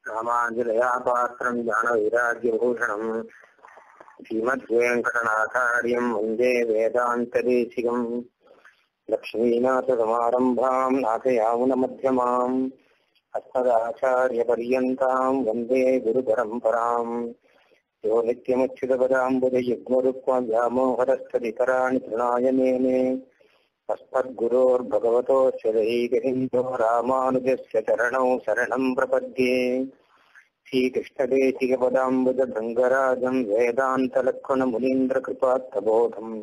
रामाञ्जलया पात्रम् ज्ञानवैराग्यभूषणम् श्रीमद्वेङ्कटनाथार्यम् वन्दे वेदान्तदेशिकम् लक्ष्मीनाथसमारम्भाम् नाथयामुनमध्यमाम् अस्मदाचार्यपर्यन्ताम् वन्दे गुरुपरम्पराम् यो नित्यमच्युतपदाम्बुजयुग्मरुक्मव्यामोहरस्तदितराणि तृणाय मेने अस्मद्गुरोर्भगवतोऽस्य दैकहिन्दो रामानुजस्य चरणौ शरणम् प्रपद्ये श्रीकृष्णदेशिकपदाम्बुजभृङ्गराजम् वेदान्तलक्ष्मणमुनीन्द्रकृपात्तबोधम्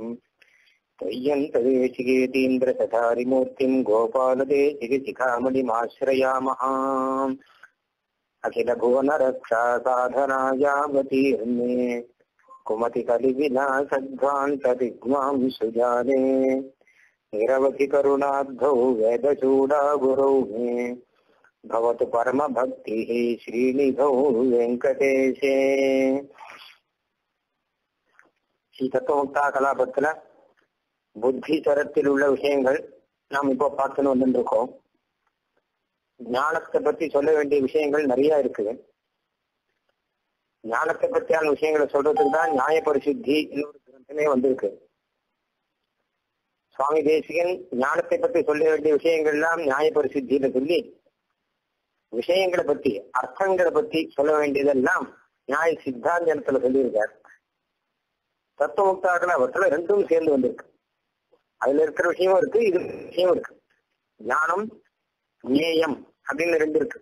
त्वय्यन्तदेशिकेतीन्द्रचटारिमूर्तिम् गोपालदेशिकशिखामणिमाश्रयामः अखिलभुवनरक्षासाधनायावतीर्णे कुमतिकलिविनाशध्वान्तदिग्मां सुजाने निरवधि करुणाब्धौ वेदचूडागुरौ मे भवतु परमभक्तिः श्रीनिधौ வெங்கடேஷே ஸ்ரீ தத்துவமுக்தா கலாபத்துல புத்தி தரத்தில் உள்ள விஷயங்கள் நாம் இப்போ பார்த்துன்னு வந்துட்டு இருக்கோம் ஞானத்தை பத்தி சொல்ல வேண்டிய விஷயங்கள் நிறைய இருக்குது ஞானத்தை பத்தியான விஷயங்களை சொல்றதுக்கு தான் நியாய பரிசுத்தி இன்னொரு கிரந்தமே வந்திருக்கு சுவாமி தேசிகன் ஞானத்தை பத்தி சொல்ல வேண்டிய விஷயங்கள் எல்லாம் நியாய பரிசுத்தியில சொல்லி விஷயங்களை பத்தி அர்த்தங்களை பத்தி சொல்ல வேண்டியதெல்லாம் நியாய சித்தாந்தத்துல சொல்லியிருக்கார் தத்துவமுக்தாக்கள் அவத்துல ரெண்டும் சேர்ந்து வந்திருக்கு அதுல இருக்கிற விஷயமும் இருக்கு இது விஷயம் இருக்கு ஞானம் ஞேயம் அப்படின்னு ரெண்டு இருக்கு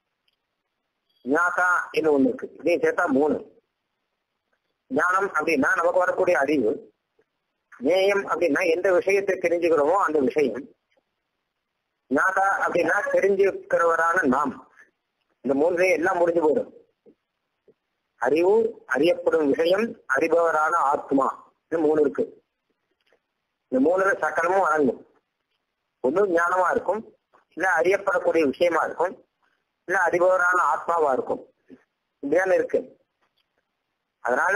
ஞாதா என்று ஒண்ணு இருக்கு இதையும் சேர்த்தா மூணு ஞானம் அப்படின்னா நமக்கு வரக்கூடிய அறிவு நேயம் அப்படின்னா எந்த விஷயத்தை தெரிஞ்சுக்கிறோமோ அந்த விஷயம் ஞாதா அப்படின்னா தெரிஞ்சுக்கிறவரான நாம் இந்த மூன்றையும் எல்லாம் முடிஞ்சு போயிடும் அறிவு அறியப்படும் விஷயம் அறிபவரான ஆத்மா இது மூணு இருக்கு இந்த மூணுல சக்கரமும் அடங்கும் ஒண்ணு ஞானமா இருக்கும் இல்ல அறியப்படக்கூடிய விஷயமா இருக்கும் இல்ல அறிபவரான ஆத்மாவா இருக்கும் இப்படியான இருக்கு அதனால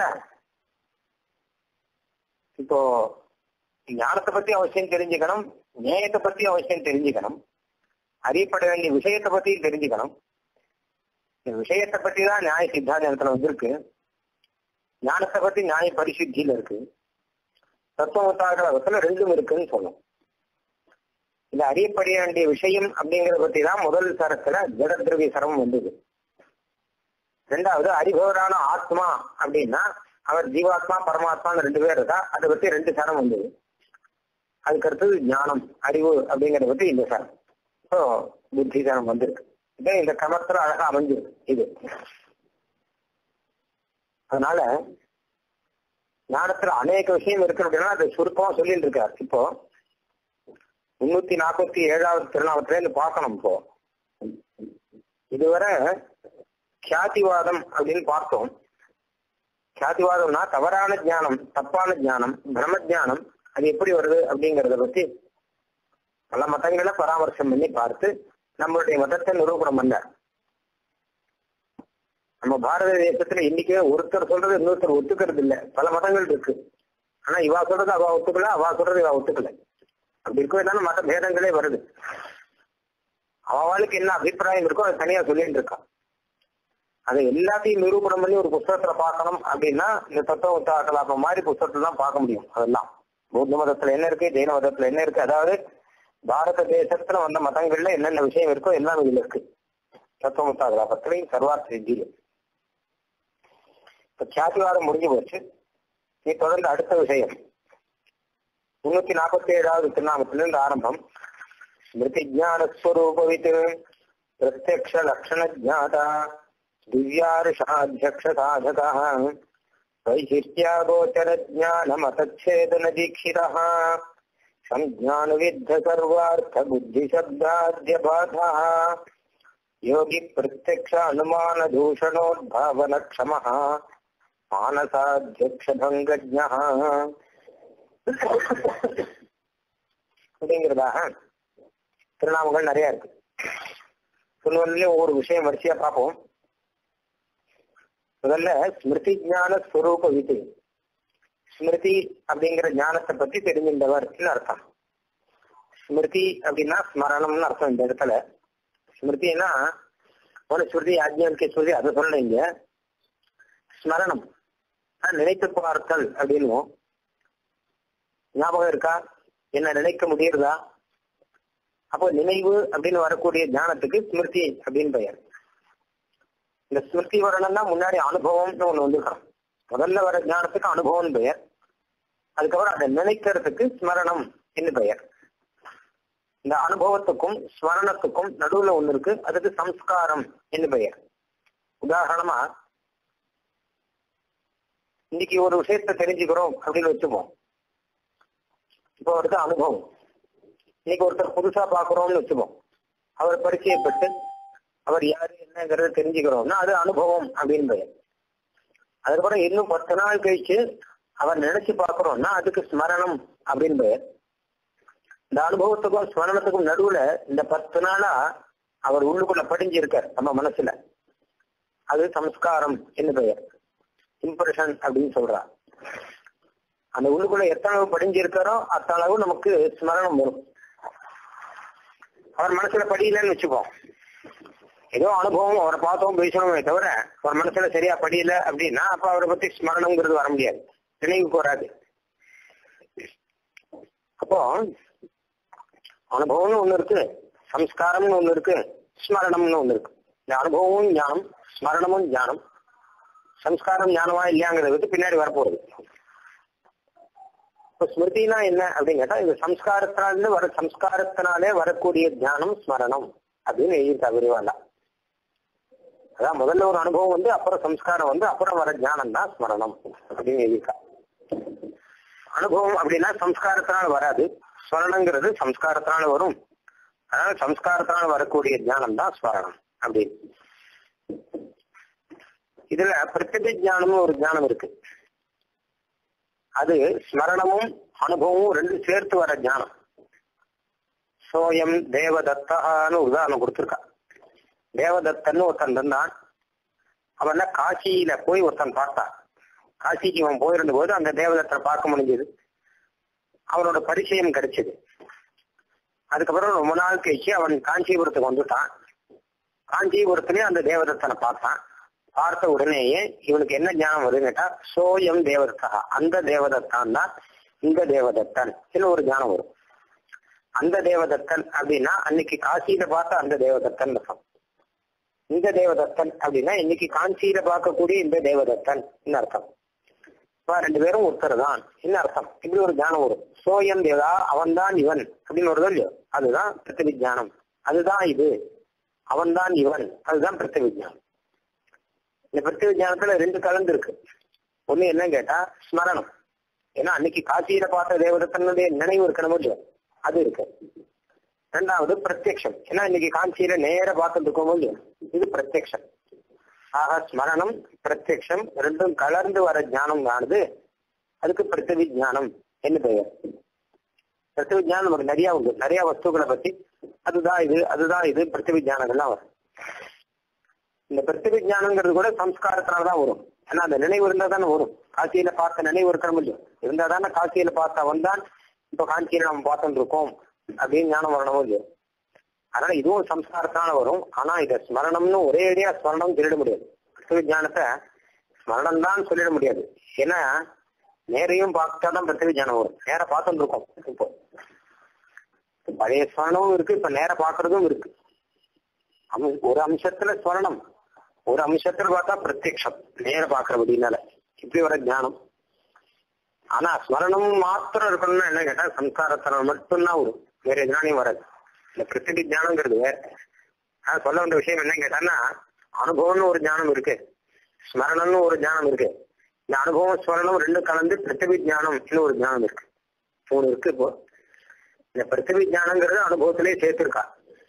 இப்போ ஞானத்தை பத்தி அவசியம் தெரிஞ்சுக்கணும் நியாயத்தை பத்தி அவசியம் தெரிஞ்சுக்கணும் அறியப்பட வேண்டிய விஷயத்தை பத்தி தெரிஞ்சுக்கணும் இந்த விஷயத்தை பத்தி தான் நியாய சித்தாந்தத்துல வந்திருக்கு ஞானத்தை பத்தி நியாய பரிசுத்தியில இருக்கு தத்துவத்தாகல ரெண்டும் இருக்குன்னு சொல்லும் இந்த அறியப்பட வேண்டிய விஷயம் அப்படிங்கறத பத்தி தான் முதல் சரத்துல ஜடதிரவிய சரம் வந்தது ரெண்டாவது அறிபவரான ஆத்மா அப்படின்னா அவர் ஜீவாத்மா பரமாத்மான்னு ரெண்டு பேர் இருக்கா அதை பத்தி ரெண்டு சரம் வந்தது அதுக்கு அடுத்தது ஞானம் அறிவு அப்படிங்கறத பத்தி இந்த சரம் இப்போ புத்தி சரம் வந்திருக்கு இதே இந்த கிரமத்துல அழகா அமைஞ்சிருக்கு இது அதனால ஞானத்துல அநேக விஷயம் இருக்கு அப்படின்னா அதை சுருக்கமா சொல்லிட்டு இருக்கார் இப்போ முன்னூத்தி நாற்பத்தி ஏழாவது திருநாமத்துல இருந்து பார்க்கணும் இப்போ இதுவரை கியாதிவாதம் அப்படின்னு பார்த்தோம் கியாதிவாதம்னா தவறான ஜானம் தப்பான ஜானம் பிரம்ம ஜானம் அது எப்படி வருது அப்படிங்கறத பத்தி பல மதங்களை பராமர்சம் பண்ணி பார்த்து நம்மளுடைய மதத்தை நிரூபணம் பண்ண நம்ம பாரத தேசத்துல இன்னைக்கே ஒருத்தர் சொல்றது இன்னொருத்தர் ஒத்துக்கிறது இல்ல பல மதங்கள் இருக்கு ஆனா இவா சொல்றது அவ ஒத்துக்கல அவ சொல்றது இவ ஒத்துக்கல அப்படி இருக்கவே மத பேதங்களே வருது அவளுக்கு என்ன அபிப்பிராயம் இருக்கோ அதை தனியா சொல்லிட்டு இருக்கான் அதை எல்லாத்தையும் நிரூபணம் பண்ணி ஒரு புத்தகத்துல பார்க்கணும் அப்படின்னா இந்த தத்துவ கலாபம் மாதிரி புத்தகத்துல தான் பார்க்க முடியும் அதெல்லாம் பௌத்த மதத்துல என்ன இருக்கு ஜெயின மதத்துல என்ன இருக்கு அதாவது பாரத தேசத்துல வந்த மதங்கள்ல என்னென்ன விஷயம் இருக்கோ எல்லாம் இதுல இருக்கு தத்துவமுத்தா கலாபத்திலையும் சர்வார்த்த சித்தியிலும் இப்ப சாத்திவாதம் முடிஞ்சு போச்சு நீ தொடர்ந்து அடுத்த விஷயம் முன்னூத்தி நாற்பத்தி ஏழாவது திருநாமத்திலிருந்து ஆரம்பம் ஸ்மிருதி ஜானஸ்வரூபவித் பிரத்யக்ஷ லட்சண ஜாதா दिव्यार्षाध्यक्ष साधकः वैशिष्ट्यागोचर ज्ञानमतच्छेदन दीक्षितः संज्ञानविद्ध सर्वार्थ बुद्धिशब्दाद्यबाधः योगि प्रत्यक्ष अनुमान दूषणोद्भावन क्षमः मानसाध्यक्ष भङ्गज्ञः அப்படிங்கிறதாக திருநாமங்கள் நிறைய இருக்கு திருநெல்வேலியும் ஒவ்வொரு விஷயம் வரிசையா பார்ப்போம் முதல்ல ஸ்மிருதி ஞான ஸ்வரூப விது ஸ்மிருதி அப்படிங்கிற ஞானத்தை பத்தி தெரிஞ்சின்றவர் அர்த்தம் ஸ்மிருதி அப்படின்னா ஸ்மரணம்னு அர்த்தம் இந்த இடத்துல ஸ்மிருதினா ஒரு ஸ்ருதி ஆஜ்ஞானிக்க ஸ்ருதி அதை சொல்லல இங்க ஸ்மரணம் நினைத்து பார்த்தல் அப்படின்னும் ஞாபகம் இருக்கா என்ன நினைக்க முடியுறதா அப்போ நினைவு அப்படின்னு வரக்கூடிய ஞானத்துக்கு ஸ்மிருதி அப்படின்னு பெயர் இந்த ஸ்மிருதி வரணும்னா முன்னாடி அனுபவம்னு ஒண்ணு வந்துருக்கணும் முதல்ல வர ஞானத்துக்கு அனுபவம் பெயர் அதுக்கப்புறம் அதை நினைக்கிறதுக்கு ஸ்மரணம் என்று பெயர் இந்த அனுபவத்துக்கும் ஸ்மரணத்துக்கும் நடுவுல ஒண்ணு இருக்கு அதுக்கு சம்ஸ்காரம் என்று பெயர் உதாரணமா இன்னைக்கு ஒரு விஷயத்த தெரிஞ்சுக்கிறோம் அப்படின்னு வச்சுப்போம் இப்போ ஒருத்தர் அனுபவம் இன்னைக்கு ஒருத்தர் புதுசா பாக்குறோம்னு வச்சுப்போம் அவர் பரிச்சயப்பட்டு அவர் யாரு என்னங்கிறத தெரிஞ்சுக்கிறோம்னா அது அனுபவம் அப்படின்னு பெயர் அதுக்கப்புறம் இன்னும் பத்து நாள் கழிச்சு அவர் நினைச்சு பாக்குறோம்னா அதுக்கு ஸ்மரணம் அப்படின்னு பெயர் இந்த அனுபவத்துக்கும் ஸ்மரணத்துக்கும் நடுவுல இந்த பத்து நாளா அவர் உள்ளுக்குள்ள படிஞ்சிருக்கார் நம்ம மனசுல அது சம்ஸ்காரம் என்று பெயர் இம்ப்ரெஷன் அப்படின்னு சொல்றா அந்த உள்ளுக்குள்ள எத்தனை அளவு படிஞ்சிருக்காரோ அத்தனை அளவு நமக்கு ஸ்மரணம் வரும் அவர் மனசுல படியலன்னு வச்சுப்போம் ஏதோ அனுபவம் அவரை பார்த்தோம் பேசணுமே தவிர அவர் மனசுல சரியா படியல அப்படின்னா அப்ப அவரை பத்தி ஸ்மரணம்ங்கிறது வர முடியாது நினைவுக்கு வராது அப்போ அனுபவம்னு ஒண்ணு இருக்கு சம்ஸ்காரம்னு ஒண்ணு இருக்கு ஸ்மரணம்னு ஒண்ணு இருக்கு இந்த அனுபவமும் ஞானம் ஸ்மரணமும் ஞானம் சம்ஸ்காரம் ஞானமா இல்லையாங்கிறத பத்தி பின்னாடி வரப்போகுது இப்ப ஸ்மிருதினா என்ன அப்படின்னு கேட்டா இந்த சம்ஸ்காரத்தினால வர சம்ஸ்காரத்தினாலே வரக்கூடிய ஞானம் ஸ்மரணம் அப்படின்னு எழுதியிருக்கா விரிவாலா அதான் முதல்ல ஒரு அனுபவம் வந்து அப்புறம் சம்ஸ்காரம் வந்து அப்புறம் வர ஞானம் தான் ஸ்மரணம் அப்படின்னு எழுதியிருக்கா அனுபவம் அப்படின்னா சம்ஸ்காரத்தினால வராது ஸ்மரணங்கிறது சம்ஸ்காரத்தினால வரும் அதனால சம்ஸ்காரத்தினால வரக்கூடிய ஞானம் தான் ஸ்மரணம் அப்படின்னு இதுல பிரத்யபி ஞானம்னு ஒரு ஞானம் இருக்கு அது ஸ்மரணமும் அனுபவமும் ரெண்டு சேர்த்து வர ஞானம் சோயம் தேவதத்தான்னு உதாரணம் கொடுத்துருக்கா தேவதத்தன்னு ஒருத்தன் இருந்தான் அவன் காசியில போய் ஒருத்தன் பார்த்தான் காசிக்கு அவன் போயிருந்த போது அந்த தேவதத்தை பார்க்க முடிஞ்சது அவனோட பரிச்சயம் கிடைச்சது அதுக்கப்புறம் ரொம்ப நாள் கழிச்சு அவன் காஞ்சிபுரத்துக்கு வந்துட்டான் காஞ்சிபுரத்திலே அந்த தேவதத்தனை பார்த்தான் பார்த்த உடனேயே இவனுக்கு என்ன ஞானம் வருதுன்னு கேட்டா சோயம் தேவதத்தா அந்த தேவதத்தான் தான் இந்த தேவதத்தன் இன்னும் ஒரு ஞானம் வரும் அந்த தேவதத்தன் அப்படின்னா அன்னைக்கு காசியில பார்த்த அந்த தேவதத்தன் அர்த்தம் இந்த தேவதத்தன் அப்படின்னா இன்னைக்கு காஞ்சியில பார்க்கக்கூடிய இந்த தேவதத்தன் அர்த்தம் ரெண்டு பேரும் ஒருத்தர் தான் என்ன அர்த்தம் இப்படி ஒரு ஞானம் வரும் சோயம் தேவதா அவன் தான் இவன் அப்படின்னு வருதோ இல்லையோ அதுதான் பிரத்திவி ஞானம் அதுதான் இது அவன் தான் இவன் அதுதான் பிரத்திவி ஞானம் இந்த பிரத்திவி ஞானத்துல ரெண்டு கலந்து இருக்கு ஒண்ணு என்ன கேட்டா ஸ்மரணம் ஏன்னா அன்னைக்கு காசியில பார்த்த தேவதத்தனுடைய நினைவு இருக்கணும் இல்லையோ அது இருக்கு ரெண்டாவது பிரத்யக்ஷம் ஏன்னா இன்னைக்கு காஞ்சியில நேர பார்த்துட்டு இருக்கோம் இல்லையோ இது பிரத்யக்ஷம் ஆக ஸ்மரணம் பிரத்யக்ஷம் ரெண்டும் கலர்ந்து வர ஞானம் ஆனது அதுக்கு பிரத்திவி ஞானம் என்ன பெயர் பிரத்திவி ஞானம் நமக்கு நிறைய உண்டு நிறைய வஸ்துக்களை பத்தி அதுதான் இது அதுதான் இது பிரத்திவி ஞானங்கள்லாம் வரும் இந்த பிரத்திவி ஞானங்கிறது கூட சம்ஸ்காரத்தினாலதான் வரும் ஏன்னா அந்த நினைவு இருந்தா தானே வரும் காசியில பார்த்த நினைவு இருக்கிற முடியும் இருந்தா தானே காசியில பார்த்தவன் தான் இப்ப காஞ்சியில நம்ம பார்த்துட்டு இருக்கோம் அப்படின்னு ஞானம் வரணுமோ இல்லையோ அதனால இதுவும் சம்ஸ்காரத்தினால வரும் ஆனா இத ஸ்மரணம்னு ஒரே அடியா ஸ்மரணம் சொல்லிட முடியாது பிரத்திவி ஞானத்தை ஸ்மரணம் தான் சொல்லிட முடியாது ஏன்னா நேரையும் பார்த்தா தான் பிரத்திவி ஞானம் வரும் நேர பார்த்துட்டு இருக்கோம் இப்போ பழைய ஸ்மரணமும் இருக்கு இப்ப நேர பாக்குறதும் இருக்கு ஒரு அம்சத்துல ஸ்மரணம் ஒரு அம்சத்துல பார்த்தா பிரத்யக்ஷம் நேர பாக்குறபடினால இப்படி வர ஞானம் ஆனா ஸ்மரணம் மாத்திரம் இருக்கணும்னா என்ன கேட்டா சம்ஸ்காரத்தினால் மட்டும்தான் வரும் வேற எதுனாலையும் வராது இந்த பிரசித்தி ஞானங்கிறது வேற ஆனா சொல்ல வந்த விஷயம் என்ன கேட்டான்னா அனுபவம்னு ஒரு ஞானம் இருக்கு ஸ்மரணம்னு ஒரு ஞானம் இருக்கு இந்த அனுபவம் ஸ்மரணம் ரெண்டும் கலந்து பிரத்திவி ஞானம் ஒரு ஞானம் இருக்கு மூணு இருக்கு இப்போ இந்த பிரத்திவி ஞானங்கிறது அனுபவத்திலே சேர்த்திருக்கா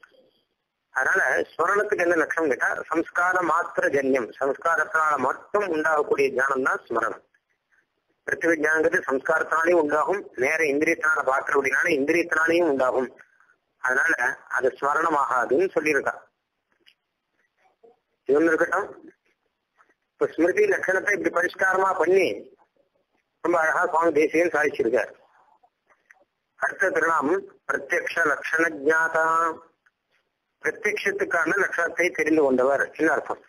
அதனால ஸ்மரணத்துக்கு என்ன லட்சணம் கேட்டா சம்ஸ்கார மாத்திர ஜன்யம் சம்ஸ்காரத்தினால மட்டும் உண்டாகக்கூடிய ஞானம் தான் ஸ்மரணம் பிருத்திவி ஞானங்கிறது சம்ஸ்காரத்தினாலையும் உண்டாகும் நேர இந்திரியத்தினால பார்க்கறபடினால இந்திரியத்தினாலையும் உண்டாகும் அதனால அது ஸ்மரணம் ஆகாதுன்னு சொல்லியிருக்கா இது ஒண்ணு இருக்கட்டும் இப்ப ஸ்மிருதி லட்சணத்தை இப்படி பரிஷ்காரமா பண்ணி ரொம்ப அழகா சுவாமி தேசியம் சாதிச்சிருக்கார் அடுத்த திருநாமம் பிரத்யக்ஷ லட்சண ஜாதா பிரத்யட்சத்துக்கான லட்சணத்தை தெரிந்து கொண்டவர் என்ன அர்த்தம்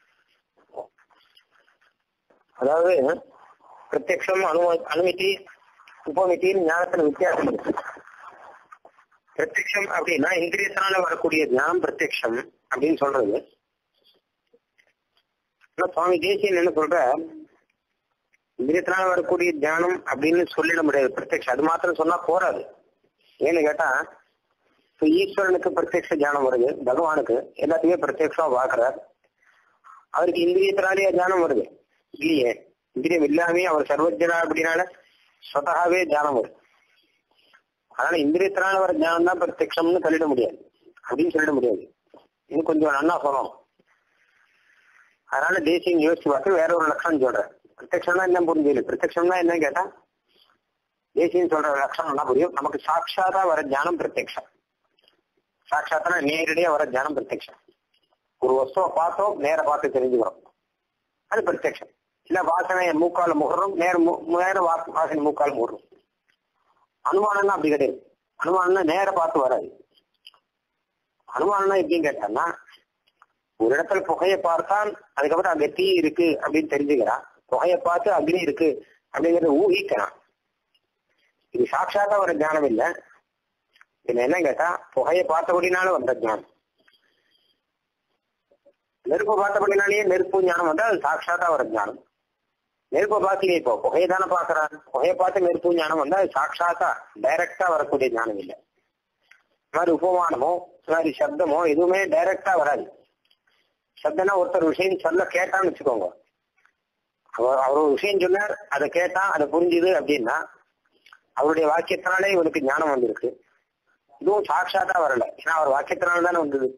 அதாவது பிரத்யக்ஷம் அனு அனுமதி உபமித்தின்னு ஞானத்துல வித்தியாசம் இருக்கு பிரத்யக்ஷம் அப்படின்னா இந்திரியத்தினால வரக்கூடிய ஞானம் பிரத்யக்ஷம் அப்படின்னு சொல்றது ஆனா சுவாமி தேசியன் என்ன சொல்ற இந்திரியத்தினால வரக்கூடிய தியானம் அப்படின்னு சொல்லிட முடியாது பிரத்யக்ஷம் அது மாத்திரம் சொன்னா போறாது ஏன்னு கேட்டா இப்ப ஈஸ்வரனுக்கு பிரத்யக்ஷ தியானம் வருது பகவானுக்கு எல்லாத்தையுமே பிரத்யக்ஷமா பாக்குறார் அவருக்கு இந்திரியத்தினாலேயே தியானம் வருது இல்லையே இந்திரியம் இல்லாமே அவர் சர்வஜனா அப்படின்னால சொத்தகாவே தியானம் வரும் அதனால இந்திரியத்தினால வர தியானம் தான் பிரத்யக்ஷம்னு சொல்லிட முடியாது அப்படின்னு சொல்லிட முடியாது இன்னும் கொஞ்சம் நன்னா சொல்லணும் அதனால தேசியம் யோசிச்சு பார்த்து வேற ஒரு லட்சணம் சொல்றேன் பிரத்யக்ஷம்னா என்ன புரிஞ்சது பிரத்யக்ஷம்னா என்னன்னு கேட்டா தேசியம் சொல்ற லட்சணம் என்ன புரியும் நமக்கு சாட்சாத்தா வர தியானம் பிரத்யக்ஷம் சாட்சாத்தனா நேரடியா வர தியானம் பிரத்யக்ஷம் ஒரு வஸ்துவை பார்த்தோம் நேர பார்த்து தெரிஞ்சுக்கிறோம் அது பிரத்யக்ஷம் இல்ல வாசனை மூக்கால முகரும் நேர மு- நேர வா- வாசனை மூக்கால் முகரும் அனுமானம்னா அப்படி கிடையாது அனுமானம்னா நேர பார்த்து வராது அனுமானம்னா எப்படின்னு கேட்டான்னா ஒரு இடத்துல புகையை பார்த்தான் அதுக்கப்புறம் அங்க தீ இருக்கு அப்படின்னு தெரிஞ்சுக்கிறான் புகையை பார்த்து அக்னி இருக்கு அப்படிங்கறத ஊகிக்கிறான் இது சாட்சாத்தா ஒரு ஞானம் இல்ல இதுல என்ன கேட்டா புகையை பார்த்தபடினால வந்த ஞானம் நெருப்பு பார்த்தபடினாலேயே நெருப்பு ஞானம் வந்தா அது சாட்சாத்தா வர ஞானம் நெருப்பை பார்க்கலையே இப்போ புகையை தானே பாக்குறான் புகையை பார்த்து நெருப்பு ஞானம் வந்தா அது சாட்சாத்தா டைரக்டா வரக்கூடிய ஞானம் இல்லை இந்த மாதிரி உபமானமோ இந்த மாதிரி சப்தமோ எதுவுமே டைரக்டா வராது சப்தம்னா ஒருத்தர் விஷயம் சொல்ல கேட்டான்னு வச்சுக்கோங்க அவர் அவர் ஒரு விஷயம் சொன்னார் அதை கேட்டான் அதை புரிஞ்சுது அப்படின்னா அவருடைய வாக்கியத்தினாலே இவனுக்கு ஞானம் வந்திருக்கு இதுவும் சாட்சாத்தா வரல ஏன்னா அவர் வாக்கியத்தினால தானே வந்தது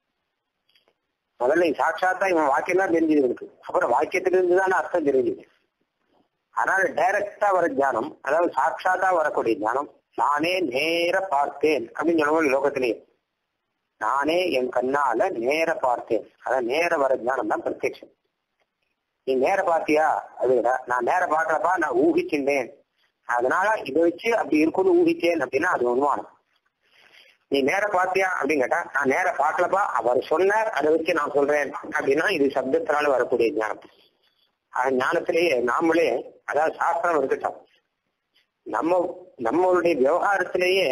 முதல்ல சாட்சாத்தா இவன் வாக்கியம் தான் தெரிஞ்சது இருக்கு அப்புறம் வாக்கியத்திலிருந்து தானே அர்த்தம் தெரிஞ்சது அதனால டைரக்டா வர ஞானம் அதாவது சாட்சாத்தா வரக்கூடிய ஞானம் நானே நேர பார்த்தேன் அப்படின்னு சொல்லுவோம் லோகத்திலேயே நானே என் கண்ணால நேர பார்த்தேன் அதான் நேர வர ஞானம் தான் பிரத்யக்ஷம் நீ நேர பார்த்தியா அது விட, நான் நேர பார்க்கலப்பா நான் ஊகிச்சிருந்தேன் அதனால இதை வச்சு அப்படி இருக்கும்னு ஊகிச்சேன் அப்படின்னா அது அனுமானம் நீ நேர பார்த்தியா அப்படின்னு கேட்டா நான் நேர பார்க்கலப்பா அவர் சொன்னார் அதை வச்சு நான் சொல்றேன் அப்படின்னா இது சப்தத்தினால வரக்கூடிய ஞானம் அது ஞானத்திலேயே நாமளே அதாவது சாஸ்திரம் இருக்கட்டும் நம்ம நம்மளுடைய விவகாரத்திலேயே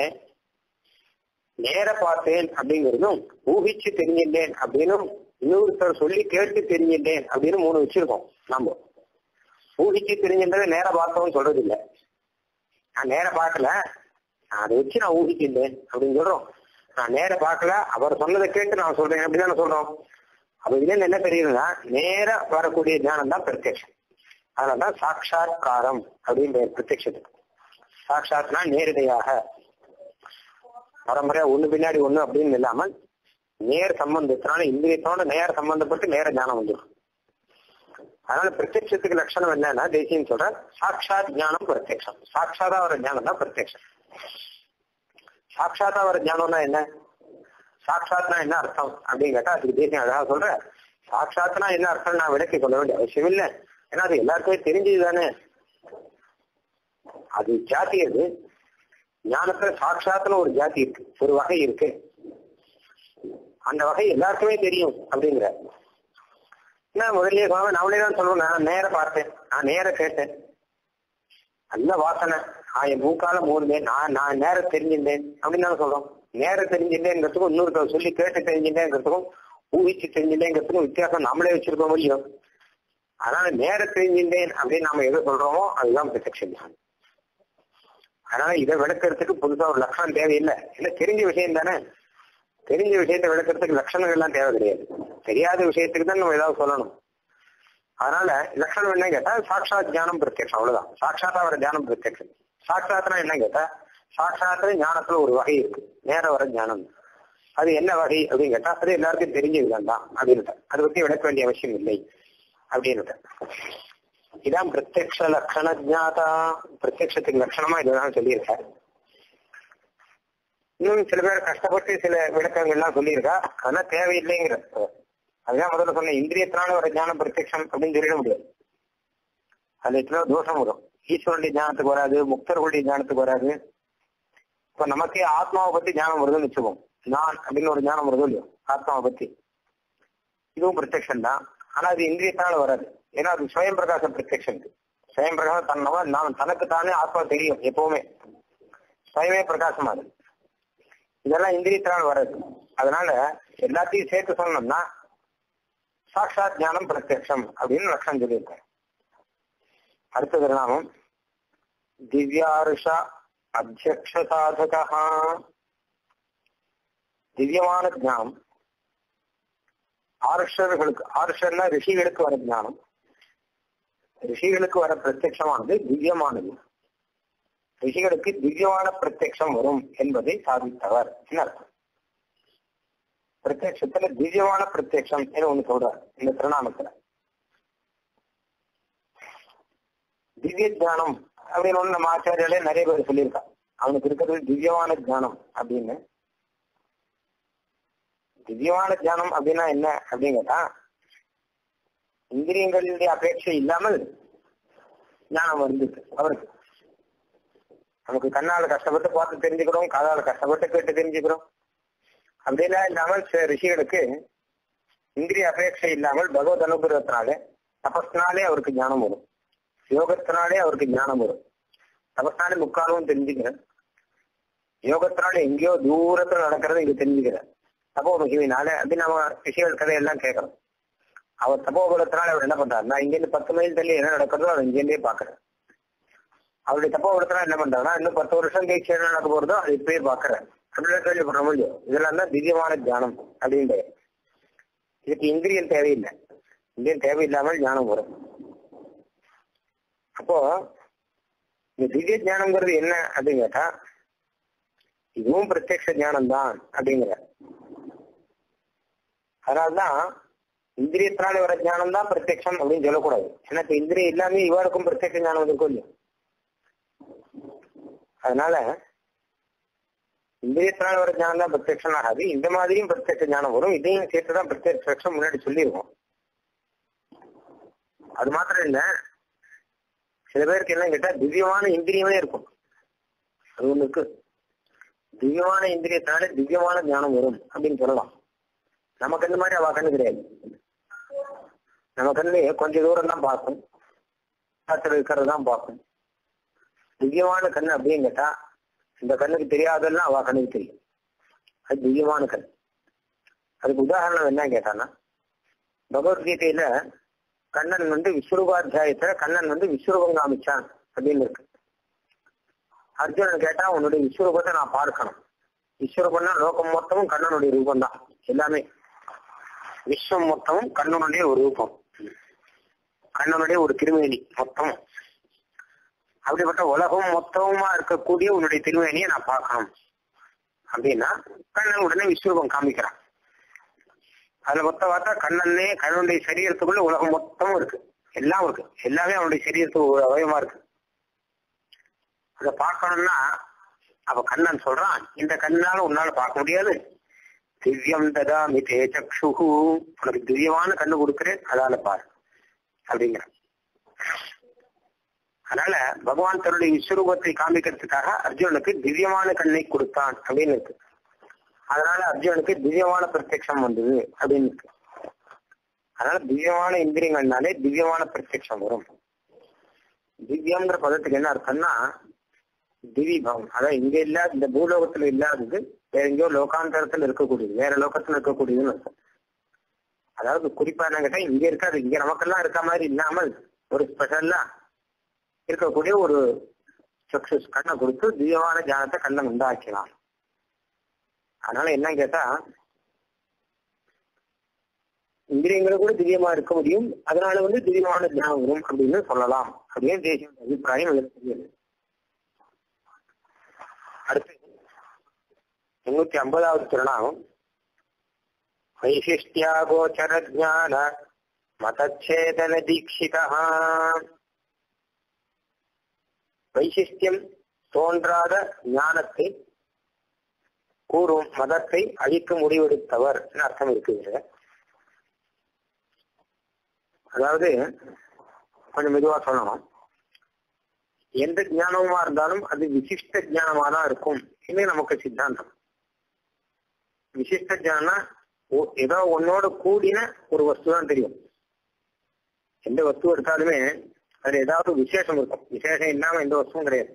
நேர பார்த்தேன் அப்படிங்கிறதும் ஊகிச்சு தெரிஞ்சிட்டேன் அப்படின்னும் இன்னொருத்தர் சொல்லி கேட்டு தெரிஞ்சிட்டேன் அப்படின்னு மூணு வச்சிருக்கோம் நம்ம ஊகிச்சு தெரிஞ்சின்றதை நேர பார்த்தோம்னு சொல்றது இல்ல நான் நேர பார்க்கல நான் அதை வச்சு நான் ஊகிக்கின்றேன் அப்படின்னு சொல்றோம் நான் நேர பார்க்கல அவர் சொன்னதை கேட்டு நான் சொல்றேன் அப்படின்னு சொல்றோம் அப்ப இதுல என்ன தெரியுதுன்னா நேர வரக்கூடிய ஞானம் தான் பிரத்யக்ஷம் அதனாலதான் சாட்சாத்காரம் அப்படின்ற பிரத்யக்ஷத்துக்கு சாட்சாத்னா நேரடியாக பரம்பரையா ஒண்ணு பின்னாடி ஒண்ணு அப்படின்னு இல்லாமல் நேர் சம்பந்தத்தினால இந்திரியத்தோட நேர சம்பந்தப்பட்டு நேர ஞானம் வந்துடும் அதனால பிரத்யட்சத்துக்கு லட்சணம் என்னன்னா தேசியம் சொல்ற சாட்சாத் ஞானம் பிரத்யக்ஷம் சாட்சாதா வர ஞானம் தான் பிரத்யக்ஷம் சாட்சாத்தா வர ஞானம்னா என்ன சாட்சாத்னா என்ன அர்த்தம் அப்படின்னு கேட்டா அதுக்கு தேசியம் அழகா சொல்ற சாட்சாத்னா என்ன அர்த்தம் நான் விளக்கி கொள்ள வேண்டிய அவசியம் இல்லை ஏன்னா அது எல்லாருக்குமே தெரிஞ்சது தானே அது ஜாதி அது ஞானத்துல சாட்சாத்துல ஒரு ஜாதி இருக்கு ஒரு வகை இருக்கு அந்த வகை எல்லாருக்குமே தெரியும் அப்படிங்கிற நான் முதல்லயே சொன்ன நம்மளே தான் சொல்லுவோம் நான் நேர பார்த்தேன் நான் நேர கேட்டேன் நல்ல வாசனை நான் என் மூக்கால மூடுந்தேன் நான் நான் நேர தெரிஞ்சிருந்தேன் அப்படின்னு தான் சொல்றோம் நேர தெரிஞ்சிட்டேங்கிறதுக்கும் இன்னொருத்தர் சொல்லி கேட்டு தெரிஞ்சிட்டேங்கிறதுக்கும் ஊகிச்சு தெரிஞ்சிட்டேங்கிறதுக்கும் வித்தியாசம் நம்மளே வச்சிருக்க முடியும் அதனால நேர தெரிஞ்சிட்டேன் அப்படின்னு நாம எதை சொல்றோமோ அதுதான் பிரத்யக்ஷ ஞானம் அதனால இதை விளக்கறதுக்கு புதுசா ஒரு லட்சணம் தேவையில்லை இல்ல தெரிஞ்ச விஷயம் தானே தெரிஞ்ச விஷயத்தை விளக்கறதுக்கு லட்சணங்கள் எல்லாம் தேவை கிடையாது தெரியாத விஷயத்துக்கு தான் நம்ம ஏதாவது சொல்லணும் அதனால லட்சணம் என்ன கேட்டா சாட்சாத் ஞானம் பிரத்யக்ஷம் அவ்வளவுதான் சாட்சாத்தா வர ஞானம் பிரத்யக்ஷம் சாட்சாத்னா என்ன கேட்டா சாட்சாத்துல ஞானத்துல ஒரு வகை இருக்கு நேர வர ஞானம் அது என்ன வகை அப்படின்னு கேட்டா அது எல்லாருக்கும் தெரிஞ்சது தான் அப்படின்னு அதை பத்தி விளக்க வேண்டிய அவசியம் இல்லை அப்படின்னு இதான் பிரத்யக்ஷ லட்சண ஜாதா பிரத்யக்ஷத்துக்கு லட்சணமா இதுதான் சொல்லியிருக்காரு இன்னும் சில பேர் கஷ்டப்பட்டு சில விளக்கங்கள்லாம் சொல்லியிருக்கா அதெல்லாம் தேவையில்லைங்கிற அதுதான் முதல்ல சொன்ன இந்திரியத்தினால ஒரு ஞானம் பிரத்யக்ஷம் அப்படின்னு சொல்லிட முடியாது அதுல எத்தனை தோஷம் வரும் ஈஸ்வரனுடைய ஞானத்துக்கு வராது முக்தர்களுடைய ஞானத்துக்கு வராது இப்ப நமக்கே ஆத்மாவை பத்தி ஞானம் வருதுன்னு வச்சுக்கோம் நான் அப்படின்னு ஒரு ஞானம் வருதோ இல்லையோ ஆத்மாவை பத்தி இதுவும் பிரத்யக்ஷம் தான் ஆனா அது இந்திரியத்தால வராது ஏன்னா அது சுயம் பிரகாச பிரத்யக்ஷம் சுயம் பிரகாசம் தன்னவா நான் தனக்கு தானே ஆத்மா தெரியும் எப்பவுமே சுயமே பிரகாசமா இருக்கு இதெல்லாம் இந்திரியத்தினால் வராது அதனால எல்லாத்தையும் சேர்த்து சொன்னோம்னா சாட்சாத் ஞானம் பிரத்யக்ஷம் அப்படின்னு லட்சம் சொல்லியிருக்கேன் அடுத்தது நாமம் திவ்யாருஷா அத்தியக்ஷ சாதகா திவ்யமான ஞானம் ஆருஷர்களுக்கு ஆருஷர்னா ரிஷிகளுக்கு வர ஞானம் ரிஷிகளுக்கு வர பிரத்யமானது திவ்யமானது ரிஷிகளுக்கு திவ்யமான பிரத்யக்ஷம் வரும் என்பதை சாதித்தவர் என்ன அர்த்தம் பிரத்யக்ஷத்துல திவ்யமான பிரத்யக்ஷம் ஒண்ணு சொல்றார் இந்த திருநாமத்துல திவ்ய தியானம் அப்படின்னு ஒண்ணு நம்ம ஆச்சாரியாலே நிறைய பேர் சொல்லியிருக்கா அவனுக்கு இருக்கிறது திவ்யமான தியானம் அப்படின்னு திவ்யமான தியானம் அப்படின்னா என்ன அப்படின்னு கேட்டா இந்திரியங்களுடைய அபேட்சை இல்லாமல் ஞானம் இருந்துச்சு அவருக்கு நமக்கு கண்ணால கஷ்டப்பட்டு பார்த்து தெரிஞ்சுக்கிறோம் காதால கஷ்டப்பட்டு கேட்டு தெரிஞ்சுக்கிறோம் அப்படிலாம் இல்லாமல் சில ரிஷிகளுக்கு இந்திரிய அபேட்சை இல்லாமல் பகவத் அனுகிரகத்தினாலே தபஸ்னாலே அவருக்கு ஞானம் வரும் யோகத்தினாலே அவருக்கு ஞானம் வரும் தபஸ்னாலே முக்காலும் தெரிஞ்சுக்கிறேன் யோகத்தினால எங்கேயோ தூரத்துல நடக்கிறது இங்க தெரிஞ்சுக்கிறேன் தபோ மகிமினால அப்படி நம்ம ரிஷிகள் கதையெல்லாம் கேட்கறோம் அவர் தபோபலத்தினால அவர் என்ன பண்றாரு நான் இங்கிருந்து பத்து மைல் தள்ளி என்ன நடக்கிறதோ அதை இங்கேருந்தே பாக்குறேன் அவருடைய தப்போபலத்தினால என்ன பண்றாருன்னா இன்னும் பத்து வருஷம் கழிச்சு என்ன நடக்க போறதோ அதை இப்பயே பாக்குறேன் அப்படிலாம் கேள்விப்படுற முடியும் இதெல்லாம் தான் திவ்யமான தியானம் அப்படின்ட்டு இதுக்கு இந்திரியம் தேவையில்லை இந்திரியம் தேவையில்லாமல் ஞானம் வரும் அப்போ இந்த திவ்ய ஞானம்ங்கிறது என்ன அப்படின்னு கேட்டா இதுவும் பிரத்யக்ஷ ஞானம் தான் அப்படிங்கிற அதனால்தான் இந்திரியத்தினால வர ஞானம் தான் பிரத்யக்ஷம் அப்படின்னு சொல்லக்கூடாது ஏன்னா இப்ப இந்திரியம் இல்லாம இவருக்கும் பிரத்யக்ஷ ஞானம் இருக்கும் இல்லையா அதனால இந்திரியத்தினால வர ஞானம் தான் பிரத்யக்ஷம் ஆகாது இந்த மாதிரியும் பிரத்யக்ஷ ஞானம் வரும் இதையும் சேர்த்துதான் பிரத்யக்ஷம் முன்னாடி சொல்லியிருக்கோம் அது மாத்திரம் இல்ல சில பேருக்கு என்ன கேட்டா திவ்யமான இந்திரியமே இருக்கும் அது ஒண்ணு இருக்கு திவ்யமான இந்திரியத்தினால திவ்யமான ஞானம் வரும் அப்படின்னு சொல்லலாம் நமக்கு இந்த மாதிரி அவ கண்ணு கிடையாது நம்ம கண்ணு கொஞ்ச தூரம் தான் பார்க்கும் காத்துல இருக்கிறது தான் பார்க்கும் திவ்யமான கண் அப்படின்னு கேட்டா இந்த கண்ணுக்கு தெரியாதெல்லாம் அவ கண்ணுக்கு தெரியும் அது திவ்யமான கண் அதுக்கு உதாரணம் என்ன கேட்டான்னா பகவத்கீதையில கண்ணன் வந்து விஸ்வரூபாத்தியாயத்துல கண்ணன் வந்து விஸ்வரூபம் காமிச்சான் அப்படின்னு இருக்கு அர்ஜுனன் கேட்டா உன்னுடைய விஸ்வரூபத்தை நான் பார்க்கணும் விஸ்வரூபம்னா லோகம் மொத்தமும் கண்ணனுடைய ரூபம் தான் எல்லாமே விஸ்வம் மொத்தமும் கண்ணனுடைய ஒரு ரூபம் கண்ணனுடைய ஒரு திருமேனி மொத்தம் அப்படிப்பட்ட உலகம் மொத்தமா இருக்கக்கூடிய உன்னுடைய திருமேனியை நான் பார்க்கணும் அப்படின்னா கண்ணன் உடனே விஸ்வரூபம் காமிக்கிறான் அதுல மொத்த பார்த்தா கண்ணனே கண்ணனுடைய சரீரத்துக்குள்ள உலகம் மொத்தமும் இருக்கு எல்லாம் இருக்கு எல்லாமே அவனுடைய சரீரத்துக்கு ஒரு அவயமா இருக்கு அதை பார்க்கணும்னா அப்ப கண்ணன் சொல்றான் இந்த கண்ணால உன்னால பார்க்க முடியாது திவ்யம் ததாமி தே சக்ஷுகு உனக்கு திவ்யமான கண்ணு கொடுக்குறேன் அதால பாரு அப்படிங்கிற அதனால பகவான் தன்னுடைய விஸ்வரூபத்தை காமிக்கிறதுக்காக அர்ஜுனனுக்கு திவ்யமான கண்ணை கொடுத்தான் அப்படின்னு இருக்கு அதனால அர்ஜுனனுக்கு திவ்யமான பிரத்யக்ஷம் வந்தது அப்படின்னு இருக்கு அதனால திவ்யமான இந்திரியங்கள்னாலே திவ்யமான பிரத்யக்ஷம் வரும் திவ்யம்ங்கிற பதத்துக்கு என்ன அர்த்தம்னா திவி பவம் அதான் இங்க இல்லாத இந்த பூலோகத்துல இல்லாதது வேற எங்கேயோ லோகாந்தரத்துல இருக்கக்கூடியது வேற லோகத்துல இருக்கக்கூடியதுன்னு அர்த்தம் அதாவது குறிப்பா என்ன கேட்டா இங்க இருக்காது இங்க நமக்கெல்லாம் இருக்க மாதிரி இல்லாமல் ஒரு ஸ்பெஷல்லா இருக்கக்கூடிய ஒரு சக்சஸ் கண்ணை கொடுத்து திவ்யமான ஞானத்தை கண்ணன் உண்டாக்கினான் அதனால என்ன கேட்டா இந்திரியங்களும் கூட திவ்யமா இருக்க முடியும் அதனால வந்து திவ்யமான ஞானம் வரும் அப்படின்னு சொல்லலாம் அப்படின்னு தேசிய அபிப்பிராயம் இதுல தெரியுது அடுத்து முன்னூத்தி ஐம்பதாவது திருநாமம் வைசிஷ்டியாகோச்சர ஜான மதச்சேதன தீட்சிதா வைசிஷ்டியம் தோன்றாத ஞானத்தை கூறும் மதத்தை அழிக்க முடிவெடுத்தவர் அர்த்தம் இருக்குது அதாவது கொஞ்சம் மெதுவா சொல்லணும் எந்த ஞானமா இருந்தாலும் அது விசிஷ்ட ஞானமா தான் இருக்கும் இது நமக்கு சித்தாந்தம் விசிஷ்ட ஞானம்னா ஓ- ஏதோ ஒன்னோட கூடின ஒரு வஸ்து தான் தெரியும் எந்த வஸ்து எடுத்தாலுமே அதுல ஏதாவது விசேஷம் இருக்கும் விசேஷம் இல்லாம எந்த வஸ்துவும் கிடையாது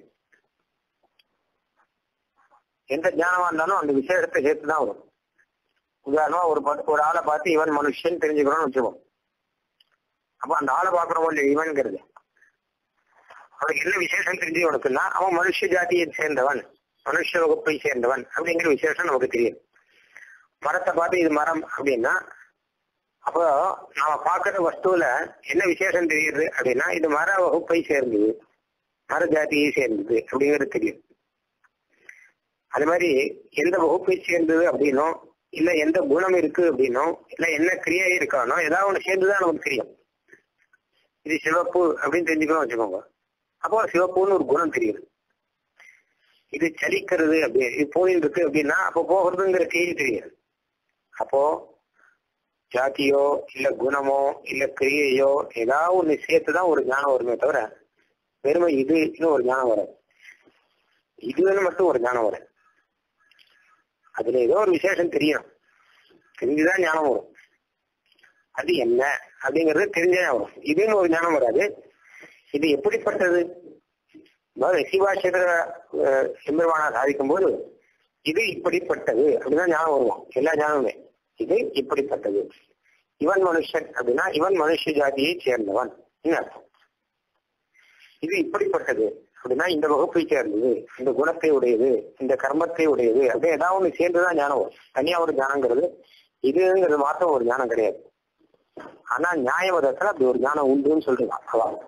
எந்த ஞானமா இருந்தாலும் அந்த விசேஷத்தை சேர்த்து தான் வரும் உதாரணமா ஒரு பத்து- ஒரு ஆளை பார்த்து இவன் மனுஷன் தெரிஞ்சுக்கிறோம்னு வச்சுக்கோம் அப்ப அந்த ஆளை பாக்குறோம் இல்லையா இவன்கிறது அவனுக்கு என்ன விசேஷம் தெரிஞ்சு உனக்குன்னா அவன் மனுஷ ஜாதியை சேர்ந்தவன் மனுஷ வகுப்பை சேர்ந்தவன் அப்படிங்கிற விசேஷம் நமக்கு தெரியும் மரத்தை பார்த்து இது மரம் அப்படின்னா அப்போ நாம பார்க்கிற வஸ்துவில என்ன விசேஷம் தெரியுது அப்படின்னா இது மர வகுப்பை சேர்ந்தது மர ஜாதியை சேர்ந்தது அப்படிங்கிறது தெரியும் அது மாதிரி எந்த வகுப்பை சேர்ந்தது அப்படின்னோ இல்ல எந்த குணம் இருக்கு அப்படின்னோ இல்ல என்ன கிரியை இருக்கானோ ஏதாவது ஒண்ணு சேர்ந்துதான் நமக்கு தெரியும் இது சிவப்பு அப்படின்னு தெரிஞ்சுக்கணும் வச்சுக்கோங்க அப்போ சிவப்புன்னு ஒரு குணம் தெரியுது இது சலிக்கிறது அப்படி இது போயிட்டு இருக்கு அப்படின்னா அப்போ போகிறதுங்கிற கேள்வி தெரியுது அப்போ ஜாதியோ இல்ல குணமோ இல்ல கிரியையோ ஏதாவது ஒண்ணு சேர்த்துதான் ஒரு ஞானம் வருமே தவிர வெறுமை இது இன்னும் ஒரு ஞானம் வராது இதுன்னு மட்டும் ஒரு ஞானம் வராது அதுல ஏதோ ஒரு விசேஷம் தெரியணும் தெரிஞ்சுதான் ஞானம் வரும் அது என்ன அப்படிங்கறது தெரிஞ்சே வரும் இதுன்னு ஒரு ஞானம் வராது இது எப்படிப்பட்டது அதாவது சிவாட்சேத்திர எம்பெருமானா சாதிக்கும் போது இது இப்படிப்பட்டது அப்படிதான் ஞானம் வருவோம் எல்லா ஞானமுமே இது இப்படிப்பட்டது இவன் மனுஷன் அப்படின்னா இவன் மனுஷ ஜாதியை சேர்ந்தவன் அர்த்தம் இது இப்படிப்பட்டது அப்படின்னா இந்த வகுப்பை சேர்ந்தது இந்த குணத்தை உடையது இந்த கர்மத்தை உடையது அப்படி ஏதாவது ஒண்ணு சேர்ந்துதான் ஞானம் வரும் தனியா ஒரு ஞானங்கிறது இதுங்கிறது மாத்திரம் ஒரு ஞானம் கிடையாது ஆனா நியாய மதத்துல அப்படி ஒரு ஞானம் உண்டுன்னு சொல்றான் அவன்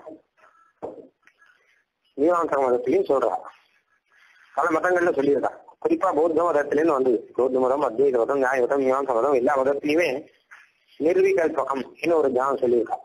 மீமாம்ச மதத்திலையும் சொல்றான் பல மதங்கள்ல சொல்லியிருக்கான் குறிப்பா பௌத்த மதத்திலேருந்து வந்து பௌத்த மதம் அத்வைத மதம் நியாய மதம் மீமாம்ச மதம் எல்லா மதத்திலையுமே நிர்விகல்பகம் இன்னும் ஒரு ஞானம் சொல்லியிருக்கான்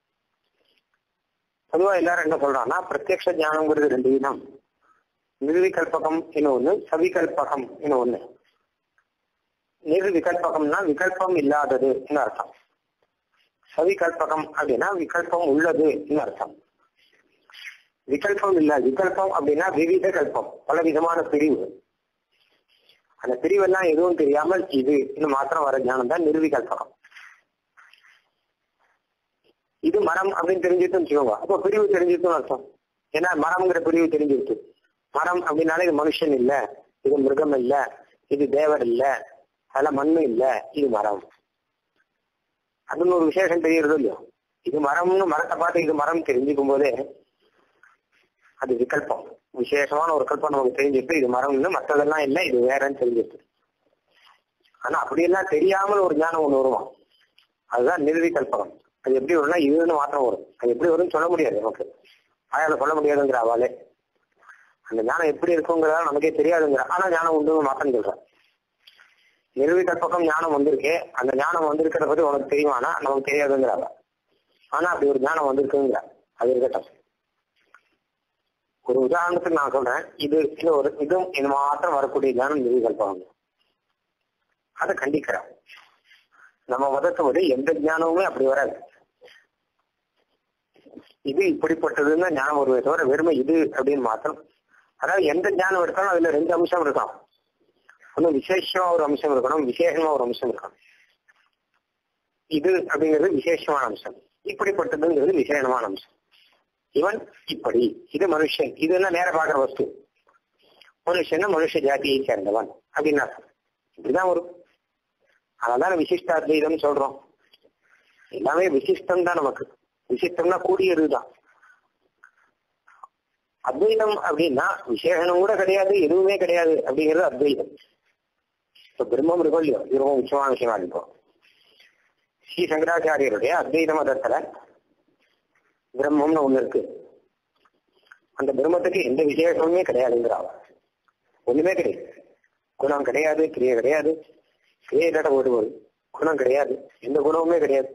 பொதுவா எல்லாரும் என்ன சொல்றாங்கன்னா பிரத்யக்ஷ ஞானம்ங்கிறது ரெண்டு விதம் நிர்விகல்பகம் இன்னும் ஒண்ணு சவிகல்பகம் இன்னும் ஒண்ணு நிர்விகல்பகம்னா விகல்பம் இல்லாததுன்னு அர்த்தம் சவிகல்பகம் அப்படின்னா விகல்பம் உள்ளதுன்னு அர்த்தம் விகல்பம் இல்ல விகல்பம் அப்படின்னா விவித கல்பம் பல விதமான பிரிவு அந்த பிரிவெல்லாம் எதுவும் தெரியாமல் இது இன்னும் மாத்திரம் வர ஞானம் தான் நிர்விகல்பகம் இது மரம் அப்படின்னு தெரிஞ்சுட்டு வச்சுக்கோங்க அப்போ பிரிவு தெரிஞ்சுட்டுன்னு அர்த்தம் ஏன்னா மரம்ங்கிற பிரிவு தெரிஞ்சிருக்கு மரம் அப்படின்னாலே இது மனுஷன் இல்ல இது மிருகம் இல்ல இது தேவர் இல்ல அதுல மண்ணு இல்ல இது மரம் அதுன்னு ஒரு விசேஷம் தெரியறது இல்லையோ இது மரம்னு மரத்தை பார்த்து இது மரம் தெரிஞ்சுக்கும் போதே அது விகல்பம் விசேஷமான ஒரு கல்பம் நமக்கு தெரிஞ்சிருக்கு இது மரம்னு மற்றதெல்லாம் இல்லை இது வேறன்னு தெரிஞ்சிருக்கு ஆனா அப்படியெல்லாம் தெரியாமல் ஒரு ஞானம் ஒண்ணு வருவான் அதுதான் நிறுதி கல்பகம் அது எப்படி வரும்னா இதுன்னு மாத்திரம் வரும் அது எப்படி வரும்னு சொல்ல முடியாது நமக்கு ஆயால சொல்ல முடியாதுங்கிற அவளே அந்த ஞானம் எப்படி இருக்குங்கிறதா நமக்கே தெரியாதுங்கிற ஆனா ஞானம் உண்டு மாத்திரம் சொல்றான் நிறுவி கல்பகம் ஞானம் வந்திருக்கே அந்த ஞானம் வந்திருக்கிறத பத்தி உனக்கு தெரியுமானா நமக்கு தெரியாதுங்கிற அவ ஆனா அப்படி ஒரு ஞானம் வந்திருக்குங்கிற அது இருக்கட்டும் ஒரு உதாரணத்துக்கு நான் சொல்றேன் இது இது ஒரு இதுவும் இது மாத்திரம் வரக்கூடிய ஞானம் நிறுவி கல்பகம் அதை கண்டிக்கிறேன் நம்ம மதத்தோடு எந்த ஞானமுமே அப்படி வராது இது இப்படிப்பட்டதுன்னு ஞானம் வருவே தவிர வெறுமை இது அப்படின்னு மாத்திரம் அதாவது எந்த ஞானம் எடுத்தாலும் அதுல ரெண்டு அம்சம் இருக்கும் ஒன்னும் விசேஷமா ஒரு அம்சம் இருக்கணும் விசேஷமா ஒரு அம்சம் இருக்கணும் இது அப்படிங்கிறது விசேஷமான அம்சம் இப்படிப்பட்டதுங்கிறது விசேஷமான அம்சம் இவன் இப்படி இது மனுஷன் இதெல்லாம் நேர பாக்குற வஸ்து மனுஷன் மனுஷ ஜாதியை சேர்ந்தவன் அப்படின்னு அர்த்தம் இப்படிதான் வரும் அதனால விசிஷ்டாத்வைதம் சொல்றோம் எல்லாமே விசிஷ்டம் தான் நமக்கு விசிஷ்டம்னா கூடியதுதான் அத்வைதம் அப்படின்னா விசேஷனம் கூட கிடையாது எதுவுமே கிடையாது அப்படிங்கிறது அத்வைதம் இப்ப பிரம்மம் இருக்கும் இல்லையோ இது ரொம்ப முக்கியமான விஷயமா இருக்கும் ஸ்ரீ சங்கராச்சாரியருடைய அத்வைத மதத்துல பிரம்மம்னு ஒண்ணு இருக்கு அந்த பிரம்மத்துக்கு எந்த விசேஷமுமே கிடையாதுங்கிறாவ ஒண்ணுமே கிடையாது குணம் கிடையாது கிரியை கிடையாது கிரியை இல்லாட்ட ஒரு ஒரு குணம் கிடையாது எந்த குணமுமே கிடையாது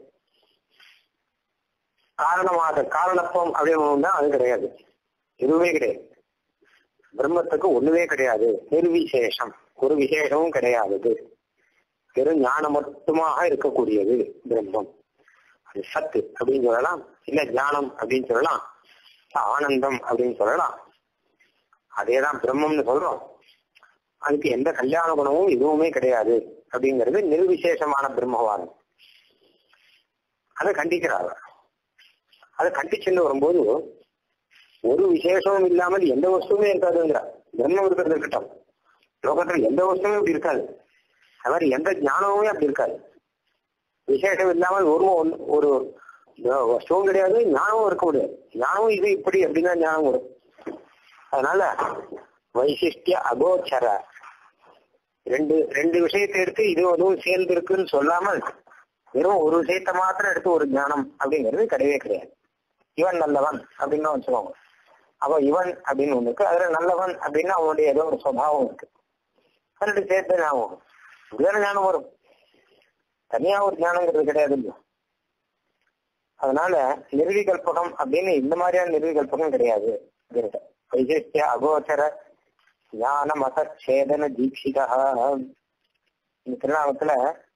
காரணமாக காரணத்துவம் அப்படின்னு தான் அது கிடையாது எதுவுமே கிடையாது பிரம்மத்துக்கு ஒண்ணுமே கிடையாது நிர்விசேஷம் ஒரு விசேஷமும் கிடையாது வெறும் ஞானம் மட்டுமாக இருக்கக்கூடியது பிரம்மம் அது சத்து அப்படின்னு சொல்லலாம் இல்ல ஞானம் அப்படின்னு சொல்லலாம் ஆனந்தம் அப்படின்னு சொல்லலாம் அதேதான் பிரம்மம்னு சொல்றோம் அதுக்கு எந்த கல்யாண குணமும் எதுவுமே கிடையாது அப்படிங்கிறது நிர்விசேஷமான பிரம்மவாதம் அதை கண்டிக்கிறாங்க அதை கண்டிச்சுன்னு வரும்போது ஒரு விசேஷமும் இல்லாமல் எந்த வஸ்துவுமே இருக்காதுங்கிற பிரம்மம் இருக்கிறது இருக்கட்டும் லோகத்துல எந்த வஸ்துவும் இப்படி இருக்காது அது மாதிரி எந்த ஞானமுமே அப்படி இருக்காது விசேஷம் இல்லாமல் ஒரு ஒன்- ஒரு வஸ்துவும் கிடையாது ஞானமும் இருக்க முடியாது ஞானமும் இது இப்படி அப்படின்னா ஞானம் வரும் அதனால வைசிஷ்டிய அகோச்சர ரெண்டு ரெண்டு விஷயத்தை எடுத்து இது அதுவும் சேர்ந்து இருக்குன்னு சொல்லாமல் வெறும் ஒரு விஷயத்த மாத்திரம் எடுத்து ஒரு ஞானம் அப்படிங்கிறது கிடையவே கிடையாது இவன் நல்லவன் அப்படின்னு வச்சுக்கோங்க அப்ப இவன் அப்படின்னு ஒண்ணு இருக்கு அதுல நல்லவன் அப்படின்னா அவனுடைய ஏதோ ஒரு சுபாவம் இருக்கு அது ரெண்டு சேர்த்து ஞாபகம் இப்படிதானே ஞானம் வரும் தனியா ஒரு ஞானங்கிறது கிடையாது இல்லையா அதனால நிர்விகல்பகம் அப்படின்னு இந்த மாதிரியான நிர்விகல்பகம் கிடையாது அப்படின்ட்டு. வைசிஷ்டிய அகோச்சர ஞான மத சேதன தீட்சிதா இந்த திருநாமத்துல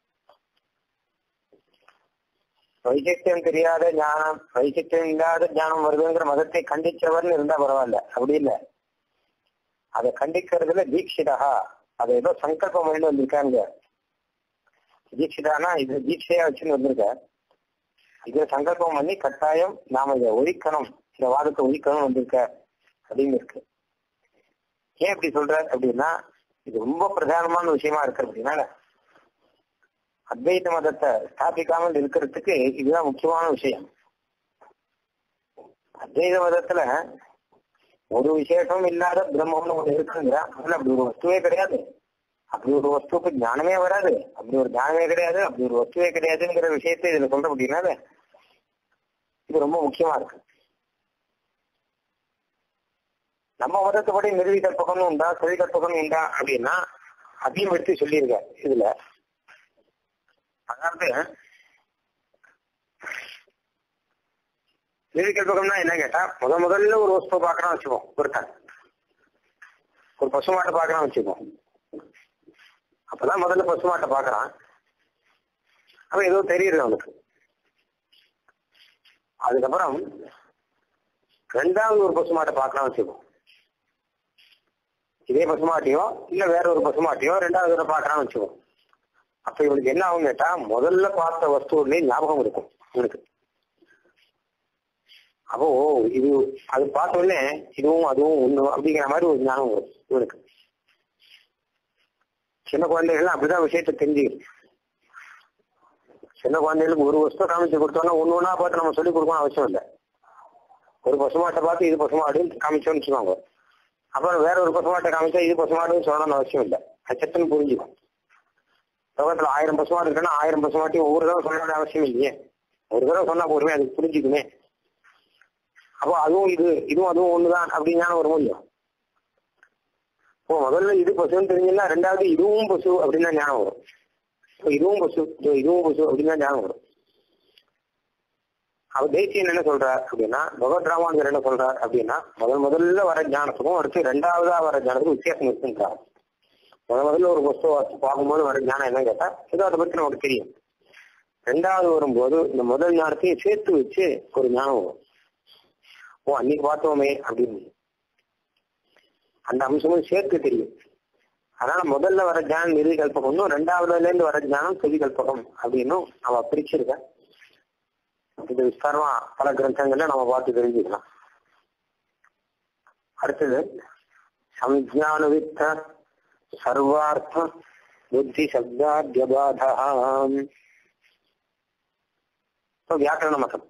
வைசிஷ்டியம் தெரியாத ஞானம் வைசிஷ்டியம் இல்லாத ஞானம் வருதுங்கிற மதத்தை கண்டிச்சவர்னு இருந்தா பரவாயில்ல அப்படி இல்ல அதை கண்டிக்கிறதுல தீட்சிதா அதை ஏதோ சங்கல்பம் பண்ணிட்டு வந்திருக்காங்க தீட்சிதானா இது தீட்சையா வச்சுன்னு வந்திருக்க இதை சங்கல்பம் பண்ணி கட்டாயம் நாம இதை ஒழிக்கணும் இந்த வாதத்தை ஒழிக்கணும் வந்திருக்க அப்படின்னு இருக்கு ஏன் இப்படி சொல்ற அப்படின்னா இது ரொம்ப பிரதானமான விஷயமா இருக்கு அப்படின்னால அத்வைத மதத்தை ஸ்தாபிக்காமல் இருக்கிறதுக்கு இதுதான் முக்கியமான விஷயம் அத்வைத மதத்துல ஒரு விசேஷமும் இல்லாத பிரம்மம்னு ஒண்ணு இருக்குங்கிற அதுல அப்படி ஒரு வஸ்துவே கிடையாது அப்படி ஒரு வஸ்துக்கு ஞானமே வராது அப்படி ஒரு ஞானமே கிடையாது அப்படி ஒரு வஸ்துவே கிடையாதுங்கிற விஷயத்தை இதுல சொல்ற அப்படின்னால இது ரொம்ப முக்கியமா இருக்கு நம்ம மதத்துப்படி நிறுவி கற்பகம்னு உண்டா செவி கற்பகம்னு உண்டா அப்படின்னா அதையும் எடுத்து சொல்லியிருக்க இதுல அதாவது நிறுவி கற்பகம்னா என்ன கேட்டா முத முதல்ல ஒரு வஸ்துவை பார்க்கறான் வச்சுப்போம் ஒருத்தன் ஒரு பசுமாட்டை பார்க்கறான் வச்சுப்போம் அப்பதான் முதல்ல பசுமாட்டை பார்க்கறான் அப்ப ஏதோ தெரியுது அவனுக்கு அதுக்கப்புறம் ரெண்டாவது ஒரு பசுமாட்டை பார்க்கலாம் வச்சுக்கோம் இதே பசுமாட்டையோ இல்ல வேற ஒரு பசுமாட்டையோ ரெண்டாவது தடவை பார்க்கறான்னு வச்சுக்கோ அப்ப இவனுக்கு என்ன ஆகும் கேட்டா முதல்ல பார்த்த வஸ்துவிலே ஞாபகம் இருக்கும் இவனுக்கு அப்போ ஓ, இது அது பார்த்த உடனே இதுவும் அதுவும் ஒண்ணு அப்படிங்கிற மாதிரி ஒரு ஞாபகம் வரும் இவனுக்கு சின்ன குழந்தைகள் அப்படிதான் விஷயத்தை தெரிஞ்சுக்கிது சின்ன குழந்தைகளுக்கு ஒரு வஸ்து காமிச்சு கொடுத்தோம்னா ஒண்ணு ஒண்ணா பார்த்து நம்ம சொல்லி கொடுக்கணும் அவசியம் இல்லை ஒரு பசுமாட்டை பார்த்து இது பசுமாடுன்னு காமிச்சோம்னு வச்சுக்கோங்க அப்புறம் வேற ஒரு பசுமாட்டை காமிச்சா இது பசுமாடுன்னு சொல்லணும்னு அவசியம் இல்லை அச்சத்துன்னு புரிஞ்சுக்கும் லோகத்துல ஆயிரம் பசுமாடு இருக்குன்னா ஆயிரம் பசுமாட்டையும் ஒவ்வொரு தடவை சொல்ல வேண்டிய அவசியம் இல்லையே ஒரு தடவை சொன்னா போதுமே அதுக்கு புரிஞ்சுக்குமே அப்போ அதுவும் இது இதுவும் அதுவும் ஒண்ணுதான் அப்படின்னு ஞானம் வரும் இல்லையா இப்போ முதல்ல இது பசுன்னு தெரிஞ்சுன்னா ரெண்டாவது இதுவும் பசு அப்படின்னு தான் ஞானம் வரும் இப்போ இதுவும் பசு இதோ இதுவும் பசு அப்படின்னு தான் ஞானம் வரும் அவர் தேசியன் என்ன சொல்றார் அப்படின்னா பகவத் ராமானுஜர் என்ன சொல்றார் அப்படின்னா முதல் முதல்ல வர ஞானத்துக்கும் அடுத்து ரெண்டாவதா வர ஞானத்துக்கும் வித்தியாசம் இருக்குன்றார் முத முதல்ல ஒரு வஸ்துவை பார்க்கும்போது வர ஞானம் என்ன கேட்டா ஏதோ அதை பத்தி நமக்கு தெரியும் ரெண்டாவது வரும்போது இந்த முதல் ஞானத்தையும் சேர்த்து வச்சு ஒரு ஞானம் வரும் ஓ அன்னைக்கு பார்த்தோமே அப்படின்னு அந்த அம்சமும் சேர்த்து தெரியும் அதனால முதல்ல வர ஞானம் நிதி கல்பகம்னும் ரெண்டாவதுல இருந்து வர ஞானம் செவி கல்பகம் அப்படின்னும் அவ பிரிச்சிருக்க இது விஸ்தாரமா பல கிரந்தங்கள்ல நம்ம பார்த்து தெரிஞ்சுக்கலாம் அடுத்தது சம்ஜானுவித்த சர்வார்த்த புத்தி சப்தாத்யபாதா வியாக்கரண மதம்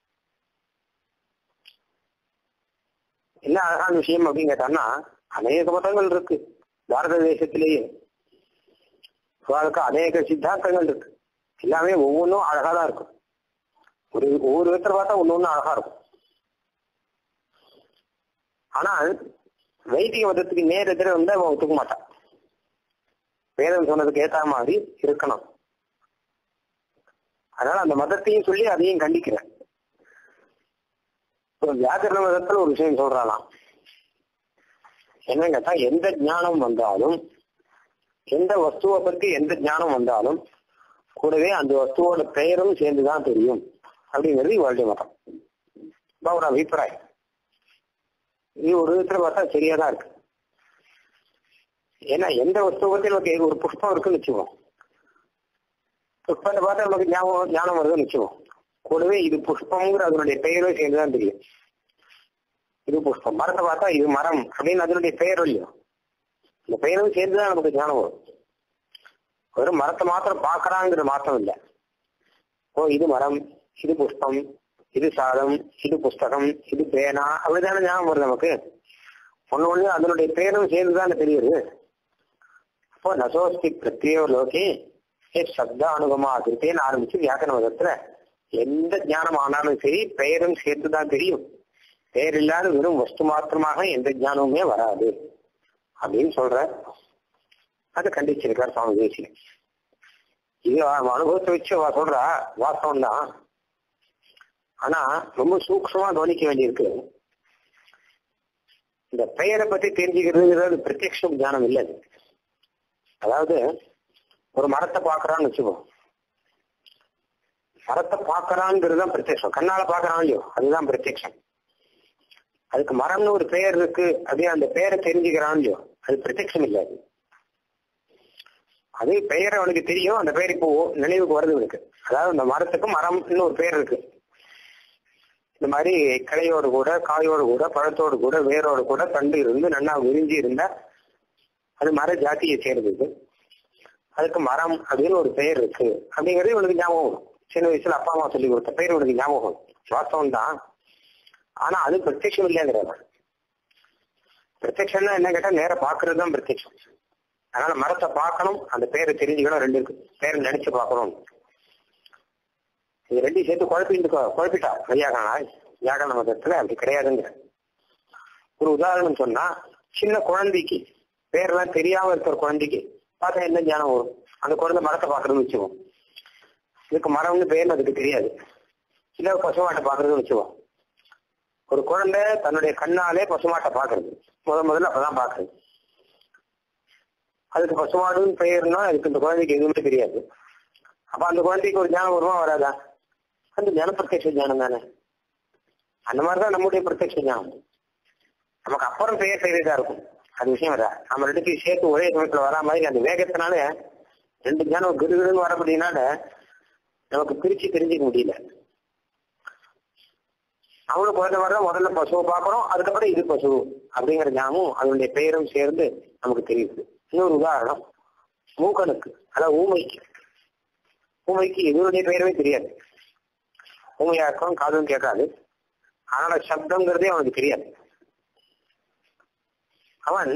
என்ன அழகான விஷயம் அப்படின்னு கேட்டான்னா அநேக மதங்கள் இருக்கு பாரத தேசத்திலேயே அவளுக்கு அநேக சித்தாந்தங்கள் இருக்கு எல்லாமே ஒவ்வொன்றும் அழகா தான் இருக்கும் ஒரு ஒவ்வொரு விதத்துல பார்த்தா ஒண்ணு ஒண்ணு அழகா இருக்கும் ஆனால் வைதிக மதத்துக்கு நேர் எதிர வந்து அவன் ஒத்துக்க மாட்டான் வேதம் சொன்னதுக்கு ஏத்த மாதிரி இருக்கணும் அதனால அந்த மதத்தையும் சொல்லி அதையும் கண்டிக்கிறேன் இப்போ வியாக்கரண மதத்துல ஒரு விஷயம் சொல்றானாம் என்ன கேட்டா எந்த ஞானம் வந்தாலும் எந்த வஸ்துவை பத்தி எந்த ஞானம் வந்தாலும் கூடவே அந்த வஸ்துவோட பெயரும் சேர்ந்துதான் தெரியும் அப்படிங்கிறது இவருடைய மதம் இதான் ஒரு அபிப்பிராயம் இது ஒரு விதத்துல பார்த்தா சரியா தான் இருக்கு ஏன்னா எந்த வஸ்துவத்தில் நமக்கு ஒரு புஷ்பம் இருக்குன்னு வச்சுக்கோம் புஷ்பத்தை பார்த்தா நமக்கு ஞாபகம் ஞானம் வருதுன்னு வச்சுக்கோம் கூடவே இது புஷ்பம்ங்கிற அதனுடைய பெயரும் சேர்ந்துதான் தெரியும் இது புஷ்பம் மரத்தை பார்த்தா இது மரம் அப்படின்னு அதனுடைய பெயர் இல்லையோ இந்த பெயரும் சேர்ந்துதான் நமக்கு ஞானம் வரும் வெறும் மரத்தை மாத்திரம் பாக்குறாங்கிற மாத்திரம் இல்லை ஓ இது மரம் இது புஷ்பம் இது சாதம் இது புஸ்தகம் இது பேனா அப்படிதானே ஞாபகம் வருது நமக்கு ஒண்ணு ஒண்ணு அதனுடைய பேரும் சேர்ந்துதானே தெரியுது அப்போ நசோஸ்தி பிரத்யோ லோகே ஏ சப்த அனுபவமா திருத்தேன்னு ஆரம்பிச்சு வியாக்கரண மதத்துல எந்த ஞானம் ஆனாலும் சரி பெயரும் சேர்த்துதான் தெரியும் பெயர் இல்லாத வெறும் வஸ்து மாத்திரமாக எந்த ஞானமுமே வராது அப்படின்னு சொல்ற அதை கண்டிச்சிருக்கார் சுவாமி தேசிகன் இது அவன் அனுபவத்தை வச்சு அவ சொல்றா வாஸ்தவம் தான் ஆனா ரொம்ப சூக்ஷமா கவனிக்க வேண்டியிருக்கு இந்த பெயரை பத்தி தெரிஞ்சுக்கிறதுங்கிறது பிரத்யக்ஷ ஞானம் இல்லை அது. அதாவது ஒரு மரத்தை பாக்குறான்னு வச்சுக்கோ மரத்தை பாக்குறாங்கிறது தான் பிரத்யக்ஷம் கண்ணால பாக்குறான் இல்லையோ அதுதான் பிரத்யக்ஷம் அதுக்கு மரம்னு ஒரு பெயர் இருக்கு அப்படியே அந்த பெயரை தெரிஞ்சுக்கிறான் இல்லையோ அது பிரத்யக்ஷம் இல்லை அது அதே பெயர் அவனுக்கு தெரியும் அந்த பெயர் இப்போ நினைவுக்கு வருது இவனுக்கு அதாவது அந்த மரத்துக்கு மரம்னு ஒரு பெயர் இருக்கு இந்த மாதிரி கிளையோடு கூட காயோடு கூட பழத்தோடு கூட வேரோடு கூட தண்டு இருந்து நன்னா விரிஞ்சு இருந்தா அது மர ஜாத்தியை சேர்ந்தது அதுக்கு மரம் அப்படின்னு ஒரு பெயர் இருக்கு அப்படிங்கிறது இவனுக்கு ஞாபகம் வரும். சின்ன வயசுல அப்பா அம்மா சொல்லி கொடுத்த பெயர் இவனுக்கு ஞாபகம் வரும். வாஸ்தவம் தான் ஆனா அது பிரத்யட்சம் இல்லைங்கிறாங்க பிரத்யட்சம்னா என்ன கேட்டா நேர பாக்குறது தான் பிரத்யட்சம் அதனால மரத்தை பார்க்கணும் அந்த பேரை தெரிஞ்சுக்கணும் ரெண்டு இருக்கு பேரை நினைச்சு பார்க்கணும் இது ரெண்டையும் சேர்த்து குழப்பிட்டு குழப்பிட்டா வையாகனா வியாகரண மதத்துல அப்படி கிடையாதுங்க ஒரு உதாரணம் சொன்னா சின்ன குழந்தைக்கு பேரெல்லாம் தெரியாம இருக்கிற குழந்தைக்கு பார்த்தா என்ன ஞானம் வரும் அந்த குழந்தை மரத்தை பாக்குறதுன்னு வச்சுவோம் இதுக்கு மரம்னு பேர் அதுக்கு தெரியாது இல்ல பசுமாட்டை பாக்குறதுன்னு வச்சுவோம் ஒரு குழந்தை தன்னுடைய கண்ணாலே பசுமாட்டை பாக்குறது முத முதல்ல அப்பதான் பாக்குறது அதுக்கு பசுமாடுன்னு பெயர்னா அதுக்கு இந்த குழந்தைக்கு எதுவுமே தெரியாது அப்ப அந்த குழந்தைக்கு ஒரு ஞானம் வருமா வராதா அந்த ஞான பிரத்யட்ச ஞானம் தானே அந்த மாதிரிதான் நம்முடைய பிரத்யட்ச ஞானம் நமக்கு அப்புறம் பெயர் தெரியுதா இருக்கும் அது விஷயம் வரா நம்ம ரெண்டுத்தையும் சேர்த்து ஒரே சமயத்துல வரா மாதிரி அந்த வேகத்தினால ரெண்டு ஞானம் கிருகிருன்னு வரக்கூடியனால நமக்கு பிரிச்சு தெரிஞ்சுக்க முடியல அவனும் குழந்தை வரதான் முதல்ல பசுவை பார்க்கறோம் அதுக்கப்புறம் இது பசு அப்படிங்கிற ஞானமும் அதனுடைய பெயரும் சேர்ந்து நமக்கு தெரியுது இன்னொரு உதாரணம் மூக்கனுக்கு அதாவது ஊமைக்கு ஊமைக்கு இதனுடைய பெயருமே தெரியாது ஊமையா இருக்கும் காதும் கேட்காது அதனால சப்தங்கிறதே அவனுக்கு தெரியாது அவன்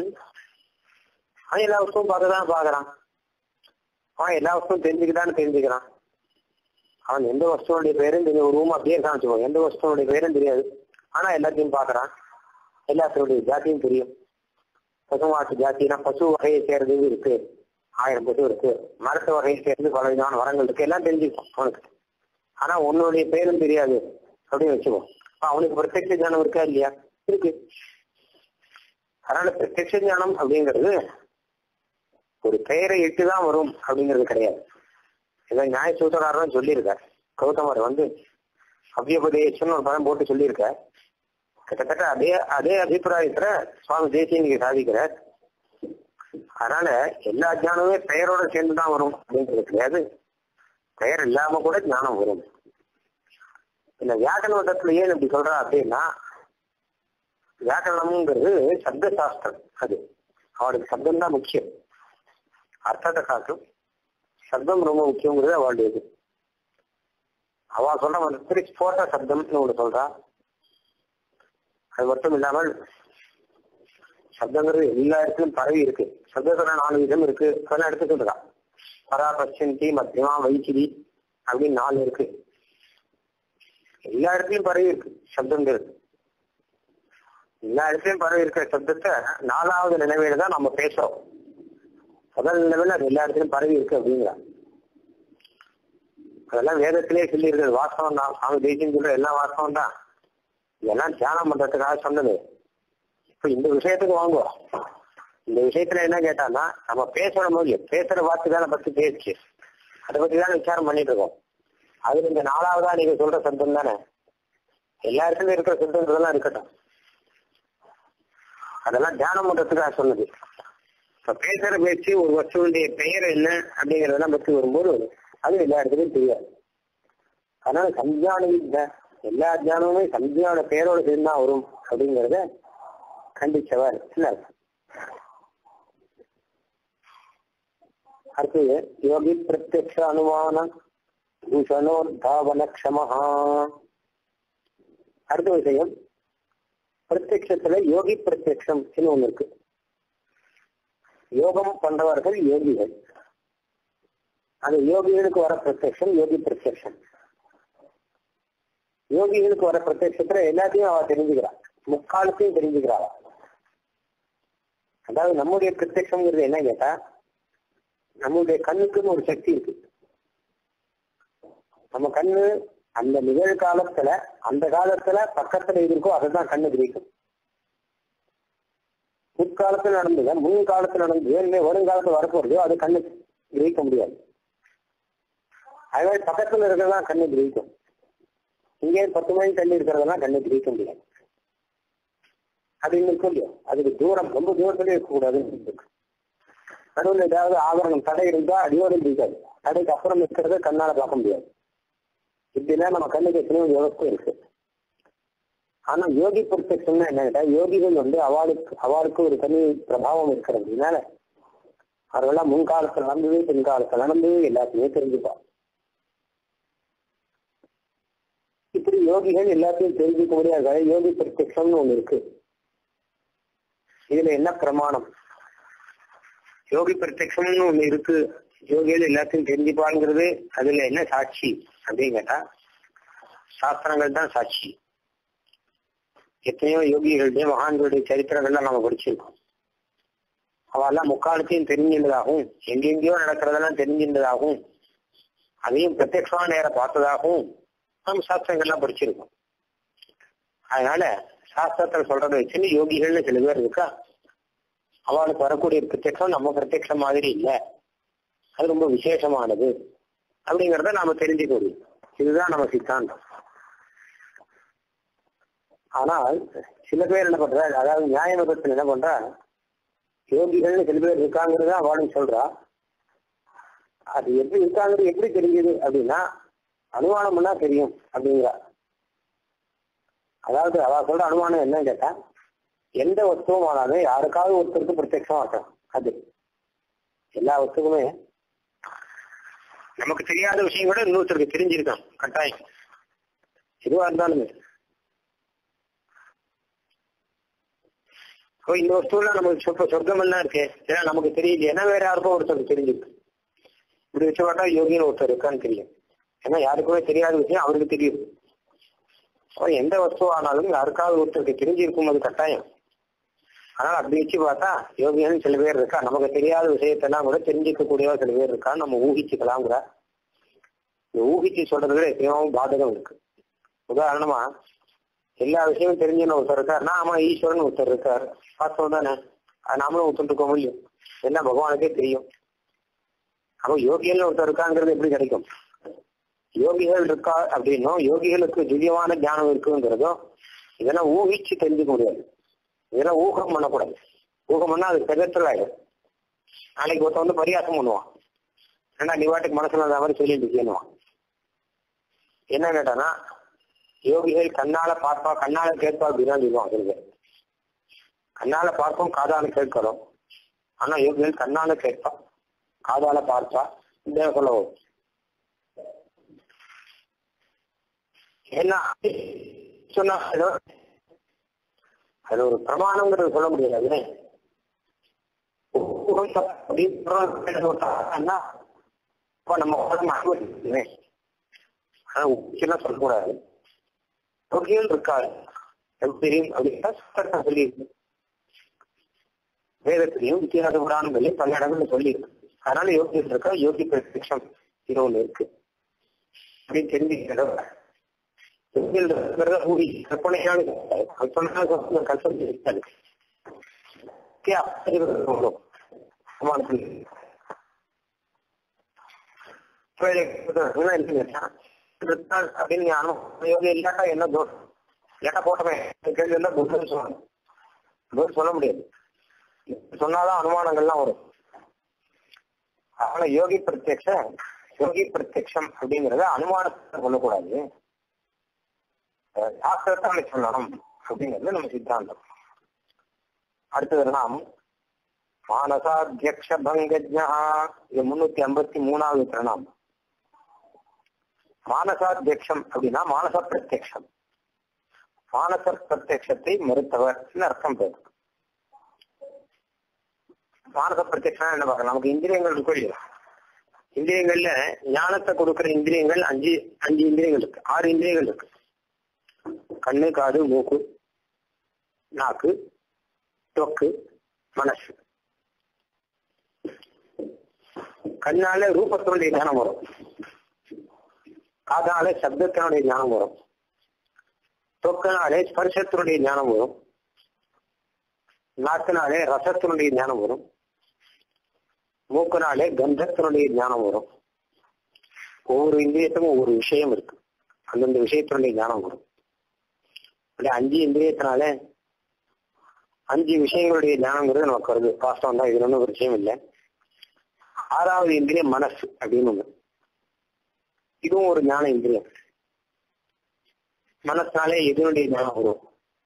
அவன் எல்லா வஸ்துவும் பார்க்கதான் பாக்குறான் அவன் எல்லா வஸ்துவும் தெரிஞ்சுக்கதான்னு தெரிஞ்சுக்கிறான் அவன் எந்த வஸ்துவனுடைய பேரும் தெரியும் ஒரு ரூம் அப்படியே இருக்கான்னு வச்சுக்கோ எந்த வஸ்துவனுடைய பேரும் தெரியாது ஆனா எல்லாத்தையும் பாக்குறான் எல்லாத்தினுடைய ஜாத்தியும் தெரியும் பசுமாட்டு ஜாத்தினா பசு வகையை சேர்ந்தது இருக்கு ஆயிரம் பசு இருக்கு மரத்து வகையை சேர்ந்து பல விதமான வரங்கள் இருக்கு எல்லாம் தெரிஞ்சுக்கும் அவனுக்கு ஆனா உன்னுடைய பேரும் தெரியாது அப்படின்னு வச்சுக்கோ அப்ப அவனுக்கு பிரத்யட்ச ஞானம் இருக்கா இல்லையா இருக்கு அதனால பிரத்யட்ச ஞானம் அப்படிங்கிறது ஒரு பெயரை இட்டுதான் வரும் அப்படிங்கிறது கிடையாது இதை நியாய சூத்திரக்காரன் சொல்லியிருக்கார் கௌதமர் வந்து அவ்வியபதேசம்னு ஒரு பதம் போட்டு சொல்லியிருக்கார் கிட்டத்தட்ட அதே அதே அபிப்பிராயத்துல சுவாமி தேசியனுக்கு சாதிக்கிறார் அதனால எல்லா ஞானமுமே பெயரோட சேர்ந்துதான் வரும் அப்படிங்கிறது கிடையாது பெயர் இல்லாம கூட ஞானம் வரும் இந்த வியாக்கரண மதத்துல ஏன் இப்படி சொல்றா அப்படின்னா வியாக்கரணம்ங்கிறது சப்த சாஸ்திரம் அது அவளுக்கு சப்தம் தான் முக்கியம் அர்த்தத்தை காட்டும் சப்தம் ரொம்ப முக்கியங்கிறது அவளுடைய இது அவ சொல்ற மாதிரி ஸ்போட்ட சப்தம்னு ஒன்று சொல்றா அது மட்டும் இல்லாமல் சப்தங்கிறது எல்லா இடத்துலயும் பரவி இருக்கு சப்தத்துல நாலு விதம் இருக்கு அதெல்லாம் எடுத்து சொல்றா பரா பச்சந்தி மத்தியமா வைக்கிரி அப்படின்னு நாலு இருக்கு எல்லா இடத்துலயும் பரவி இருக்கு சப்தங்கிறது எல்லா இடத்துலயும் பரவி இருக்கிற சப்தத்தை நாலாவது நிலைமையில தான் நம்ம பேசுறோம் முதல் நிலைமையில அது எல்லா இடத்துலயும் பரவி இருக்கு அப்படிங்கிறா அதெல்லாம் வேதத்திலேயே சொல்லி இருக்கிறது வாஸ்தவம் தான் சாமி தேசியம் சொல்ற எல்லா வாஸ்தவம் தான் இதெல்லாம் தியானம் பண்றதுக்காக சொன்னது இப்ப இந்த விஷயத்துக்கு வாங்குவோம் இந்த விஷயத்துல என்ன கேட்டான்னா நம்ம பேசுற போது பேசுற வார்த்தை தானே பத்தி பேச்சு அதை பத்தி தான் விசாரம் பண்ணிட்டு இருக்கோம் அதுல இந்த நாலாவதா நீங்க சொல்ற சப்தம் தானே எல்லா இடத்துலயும் இருக்கிற சப்தம் இருக்கட்டும் அதெல்லாம் தியானம் பண்றதுக்காக சொன்னது இப்ப பேசுற பேச்சு ஒரு வஸ்துடைய பெயர் என்ன அப்படிங்கறதெல்லாம் பற்றி வரும்போது அது எல்லா இடத்துலயும் தெரியாது அதனால சஞ்ஞானம் இல்லை எல்லா ஜானமுமே சஞ்ஞான பெயரோட சேர்ந்தா வரும் அப்படிங்கறத கண்டிச்சவர் என்ன அடுத்தது யோகி பிரத்யக்ஷ அனுமான பூஷணோத்தாவன க்ஷமஹா அடுத்த விஷயம் பிரத்யக்ஷத்துல யோகி பிரத்யக்ஷம் ஒண்ணு இருக்கு யோகம் பண்றவர்கள் யோகிகள் அது யோகிகளுக்கு வர பிரத்யக்ஷம் யோகி பிரத்யக்ஷம் யோகிகளுக்கு வர பிரத்யக்ஷத்துல எல்லாத்தையும் அவ தெரிஞ்சுக்கிறான் முக்காலத்தையும் தெரிஞ்சுக்கிறாள் அதாவது நம்முடைய பிரத்யக்ஷம்ங்கிறது என்ன கேட்டா நம்முடைய கண்ணுக்குன்னு ஒரு சக்தி இருக்கு நம்ம கண்ணு அந்த நிகழ்காலத்துல அந்த காலத்துல பக்கத்துல எது இருக்கோ அதுதான் கண்ணு கிரகிக்கும் முற்காலத்துல நடந்தது முன் காலத்துல நடந்தது இல்லை வருங்காலத்துல வரப்போறது அது கண்ணு கிரகிக்க முடியாது அதே பக்கத்துல இருக்கிறதெல்லாம் கண்ணு கிரகிக்கும் இங்கே பத்து மணி தள்ளி இருக்கிறதெல்லாம் கண்ணு கிரகிக்க முடியாது அது இன்னும் இல்லையா அதுக்கு தூரம் ரொம்ப தூரத்துல இருக்கக்கூடாதுன்னு இருக்கு நடுவில் ஏதாவது ஆவரணம் தடை இருந்தா அடியோடு இருக்காது தடைக்கு அப்புறம் இருக்கிறத கண்ணால பார்க்க முடியாது இப்படிலாம் நம்ம கண்ணுக்கு எத்தனையோ விவசாயம் இருக்கு ஆனா யோகி பிரத்யக்ஷம்னா என்ன கேட்டா யோகிகள் வந்து அவளுக்கு அவளுக்கு ஒரு தனி பிரபாவம் இருக்கிறதுனால அவர்கள்லாம் முன்காலத்துல நடந்தது பின்காலத்துல நடந்தது எல்லாத்தையுமே தெரிஞ்சுப்பா இப்படி யோகிகள் எல்லாத்தையும் தெரிஞ்சுக்க முடியாது யோகி பிரத்யக்ஷம்னு ஒண்ணு இருக்கு இதுல என்ன பிரமாணம் யோகி பிரத்யக்ஷம்னு ஒண்ணு இருக்கு யோகிகள் எல்லாத்தையும் தெரிஞ்சுப்பாங்கிறது அதுல என்ன சாட்சி அப்படின்னு கேட்டா சாஸ்திரங்கள் தான் சாட்சி எத்தனையோ யோகிகளுடைய மகான்களுடைய சரித்திரங்கள்லாம் நம்ம படிச்சிருக்கோம் அவெல்லாம் முக்காலத்தையும் தெரிஞ்சின்றதாகவும் எங்கெங்கேயோ நடக்கிறதெல்லாம் தெரிஞ்சின்றதாகவும் அதையும் பிரத்யட்சமா நேர பார்த்ததாகவும் நம்ம சாஸ்திரங்கள்லாம் படிச்சிருக்கோம் அதனால சாஸ்திரத்துல சொல்றதை வச்சுன்னு யோகிகள்னு சில பேர் இருக்கா அவளுக்கு வரக்கூடிய பிரத்யட்சம் நம்ம பிரத்யட்சம் மாதிரி இல்லை அது ரொம்ப விசேஷமானது அப்படிங்கிறத நாம தெரிஞ்சுக்க முடியும் இதுதான் நம்ம சித்தாந்தம் ஆனால் சில பேர் என்ன பண்ற அதாவது நியாய மதத்தில் என்ன பண்றா யோகிகள்னு சில பேர் இருக்காங்கிறத அவளும் சொல்றா அது எப்படி இருக்காங்கிறது எப்படி தெரிஞ்சது அப்படின்னா அனுமானம் பண்ணா தெரியும் அப்படிங்கிறா அதாவது அவ சொல்ற அனுமானம் என்னன்னு கேட்டா எந்த வஸ்துவும் ஆனாலும் யாருக்காவது ஒருத்தருக்கு பிரத்யட்சம் ஆட்டம் அது எல்லா வஸ்துக்குமே நமக்கு தெரியாத விஷயம் கூட இன்னொருத்தருக்கு தெரிஞ்சிருக்கான் கட்டாயம் எதுவா இருந்தாலுமே இப்போ இந்த வஸ்துல நமக்கு சொற்ப சொர்க்கம் எல்லாம் இருக்கு ஏன்னா நமக்கு தெரியல ஏன்னா வேற யாருக்கும் ஒருத்தருக்கு தெரிஞ்சிருக்கு இப்படி வச்சு பார்த்தா யோகின்னு ஒருத்தர் இருக்கான்னு தெரியும் ஏன்னா யாருக்குமே தெரியாத விஷயம் அவருக்கு தெரியுது அப்போ எந்த வஸ்து ஆனாலும் யாருக்காவது ஒருத்தருக்கு தெரிஞ்சிருக்கும் அது கட்டாயம் அதனால அப்படி வச்சு பார்த்தா யோகிகள் சில பேர் இருக்கா நமக்கு தெரியாத விஷயத்தெல்லாம் கூட தெரிஞ்சுக்கக்கூடிய சில பேர் இருக்கா நம்ம ஊகிச்சுக்கலாம் கூட இந்த ஊகிச்சு சொல்றதுல எத்தனையோ பாதகம் இருக்கு உதாரணமா எல்லா விஷயமும் தெரிஞ்சுன்னு ஒருத்தர் இருக்காருன்னா ஆமா ஈஸ்வரன் ஒருத்தர் இருக்காரு பார்த்தோம் தானே அது நாமளும் ஒத்துட்டு முடியும் என்ன பகவானுக்கே தெரியும் அப்போ யோகிகள் ஒருத்தர் இருக்காங்கிறது எப்படி கிடைக்கும் யோகிகள் இருக்கா அப்படின்னும் யோகிகளுக்கு துல்லியமான ஞானம் இருக்குங்கிறதும் இதெல்லாம் ஊகிச்சு தெரிஞ்சுக்க முடியாது இதெல்லாம் ஊகம் பண்ணக்கூடாது ஊகம் பண்ணா அது பெதற்றல் ஆயிடும் நாளைக்கு ஒருத்தன் வந்து பரியாசம் பண்ணுவான் ஏன்னா நீ வாட்டுக்கு மனசுல அந்த மாதிரி சொல்லிட்டு இருக்கேன்னுவான் என்ன கேட்டானா யோகிகள் கண்ணால பார்ப்பா கண்ணால கேட்பா அப்படின்னா சொல்லுவான் சில பேர் கண்ணால பார்ப்போம் காதால கேட்கிறோம் ஆனா யோகிகள் கண்ணால கேட்பா காதால பார்ப்பா இந்த சொல்லவும் என்ன சொன்னா அது ஒரு பிரமாணங்கிறது சொல்ல முடியாது இப்ப நம்ம உடம்பு அனுமதிக்குமே ஆனா உச்சிலாம் சொல்லக்கூடாது யோகிகள் இருக்காது தெரியும் அப்படின்னா சட்டம் சொல்லியிருக்கு வேதத்திலையும் வித்தியாச புராணங்களையும் பல இடங்கள்ல சொல்லியிருக்கு அதனால யோகிகள் இருக்கா யோகி பிரத்யக்ஷம் இது ஒண்ணு இருக்கு அப்படின்னு தெரிஞ்சுக்கிறத ஊழி கற்பனையான கற்பனை கல்பனை இருக்காது அப்படின்னு யோகி இல்லாட்டா என்ன தோஷம் இல்லாட்டா போட்டமே கேள்வி எல்லாம் புத்தம் சொல்லணும் பதில் சொல்ல முடியாது சொன்னாதான் அனுமானங்கள்லாம் வரும் அதனால யோகி பிரத்யக்ஷ யோகி பிரத்யக்ஷம் அப்படிங்கறத அனுமானத்தை சொல்லக்கூடாது சாஸ்திரத்தால சொல்லணும் அப்படிங்கிறது நம்ம சித்தாந்தம் அடுத்தது நாம் மானசாத்தியக்ஷ பங்கஜா இது முன்னூத்தி ஐம்பத்தி மூணாவது பிரணாம் மானசாத்தியக்ஷம் அப்படின்னா மானச பிரத்யக்ஷம் மானச பிரத்யக்ஷத்தை மறுத்தவர் அர்த்தம் பேர் மானச பிரத்யக்ஷம் என்ன பார்க்கலாம் நமக்கு இந்திரியங்கள் இருக்கும் இல்லையா இந்திரியங்கள்ல ஞானத்தை கொடுக்கிற இந்திரியங்கள் அஞ்சு அஞ்சு இந்திரியங்கள் இருக்கு ஆறு இந்திரியங்கள் இருக்கு கண்ணு காது மூக்கு நாக்கு தொக்கு மனசு கண்ணால ரூபத்தினுடைய ஞானம் வரும் காதால சப்தத்தினுடைய ஞானம் வரும் தொக்கினாலே ஸ்பர்சத்தினுடைய ஞானம் வரும் நாக்கினாலே ரசத்தினுடைய ஞானம் வரும் மூக்கினாலே கந்தத்தினுடைய ஞானம் வரும் ஒவ்வொரு இந்திரியத்துக்கும் ஒவ்வொரு விஷயம் இருக்கு அந்தந்த விஷயத்தினுடைய ஞானம் வரும் அப்படி அஞ்சு இந்திரியத்தினால அஞ்சு விஷயங்களுடைய ஞானங்கிறது நமக்கு வருது வாஸ்தவம் தான் இதுல ஒன்றும் ஒரு விஷயம் இல்லை ஆறாவது இந்திரியம் மனசு அப்படின்னு ஒண்ணு இதுவும் ஒரு ஞான இந்திரியம் மனசுனாலே எதனுடைய ஞானம் வரும்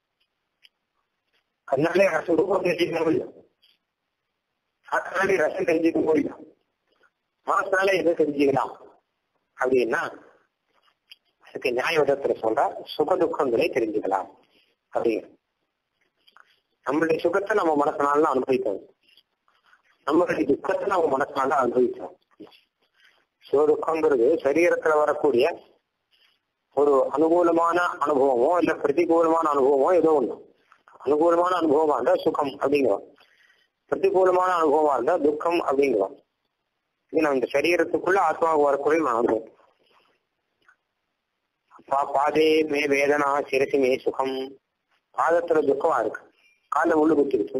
அதனாலே ரசம் ரூபம் தெரிஞ்சுக்க முடியும் அதனாலே ரசம் தெரிஞ்சுக்க முடியும் மனசுனாலே எதை தெரிஞ்சுக்கலாம் அப்படின்னா அதுக்கு நியாய விதத்துல சொல்ற சுக துக்கங்களை தெரிஞ்சுக்கலாம் அப்படிங்கிற நம்மளுடைய சுகத்தை நம்ம மனசனால அனுபவிக்கணும் நம்மளுடைய துக்கத்தை நம்ம மனசனால அனுபவிக்கணும் சுக துக்கங்கிறது சரீரத்துல வரக்கூடிய ஒரு அனுகூலமான அனுபவமோ இல்ல பிரதிகூலமான அனுபவமோ ஏதோ ஒண்ணு அனுகூலமான அனுபவமா இருந்தா சுகம் அப்படிங்கிறோம் பிரதிகூலமான அனுபவமா இருந்தா துக்கம் அப்படிங்கிறோம் இது நம்ம இந்த சரீரத்துக்குள்ள ஆத்மாவுக்கு வரக்கூடிய அனுபவம் அப்பா பாதே மே வேதனா சிரசி மே சுகம் பாதத்துல துக்கமா இருக்கு கால உள்ளு குத்தி இருக்கு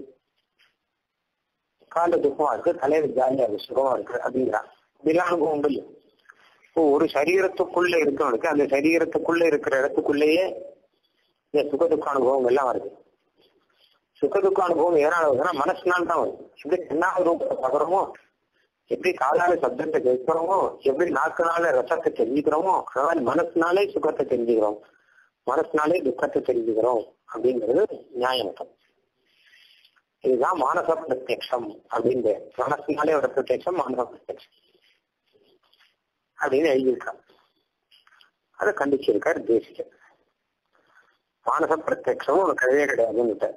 கால துக்கமா இருக்கு தலையில ஜாலியா இருக்கு சுகமா இருக்கு அப்படிங்கிறா இதெல்லாம் அனுபவம் உண்டு இல்லையா இப்போ ஒரு சரீரத்துக்குள்ள இருக்கவனுக்கு அந்த சரீரத்துக்குள்ள இருக்கிற இடத்துக்குள்ளேயே இந்த சுக துக்க அனுபவம் எல்லாம் வருது சுக துக்க அனுபவம் எதனால வருதுன்னா மனசுனால தான் வருது எப்படி என்னாவது ரூபத்தை பகரமோ எப்படி காலால சப்தத்தை கேட்கிறோமோ எப்படி நாக்குனால ரசத்தை தெரிஞ்சுக்கிறோமோ அதனால மனசுனாலே சுகத்தை தெரிஞ்சுக்கிறோம் மனசுனாலே துக்கத்தை தெரிஞ்சுக்கிறோம் அப்படிங்கிறது நியாயமட்டம் இதுதான் மானச பிரத்யக்ஷம் அப்படின்னு மனசுனாலே ஒரு பிரத்யக்ஷம் மானச பிரத்யக்ஷம் அப்படின்னு எழுதியிருக்கார் அதை கண்டிச்சிருக்கார் தேசிகர் மானச பிரத்யக்ஷமும் ஒரு கதையே கிடையாதுன்னு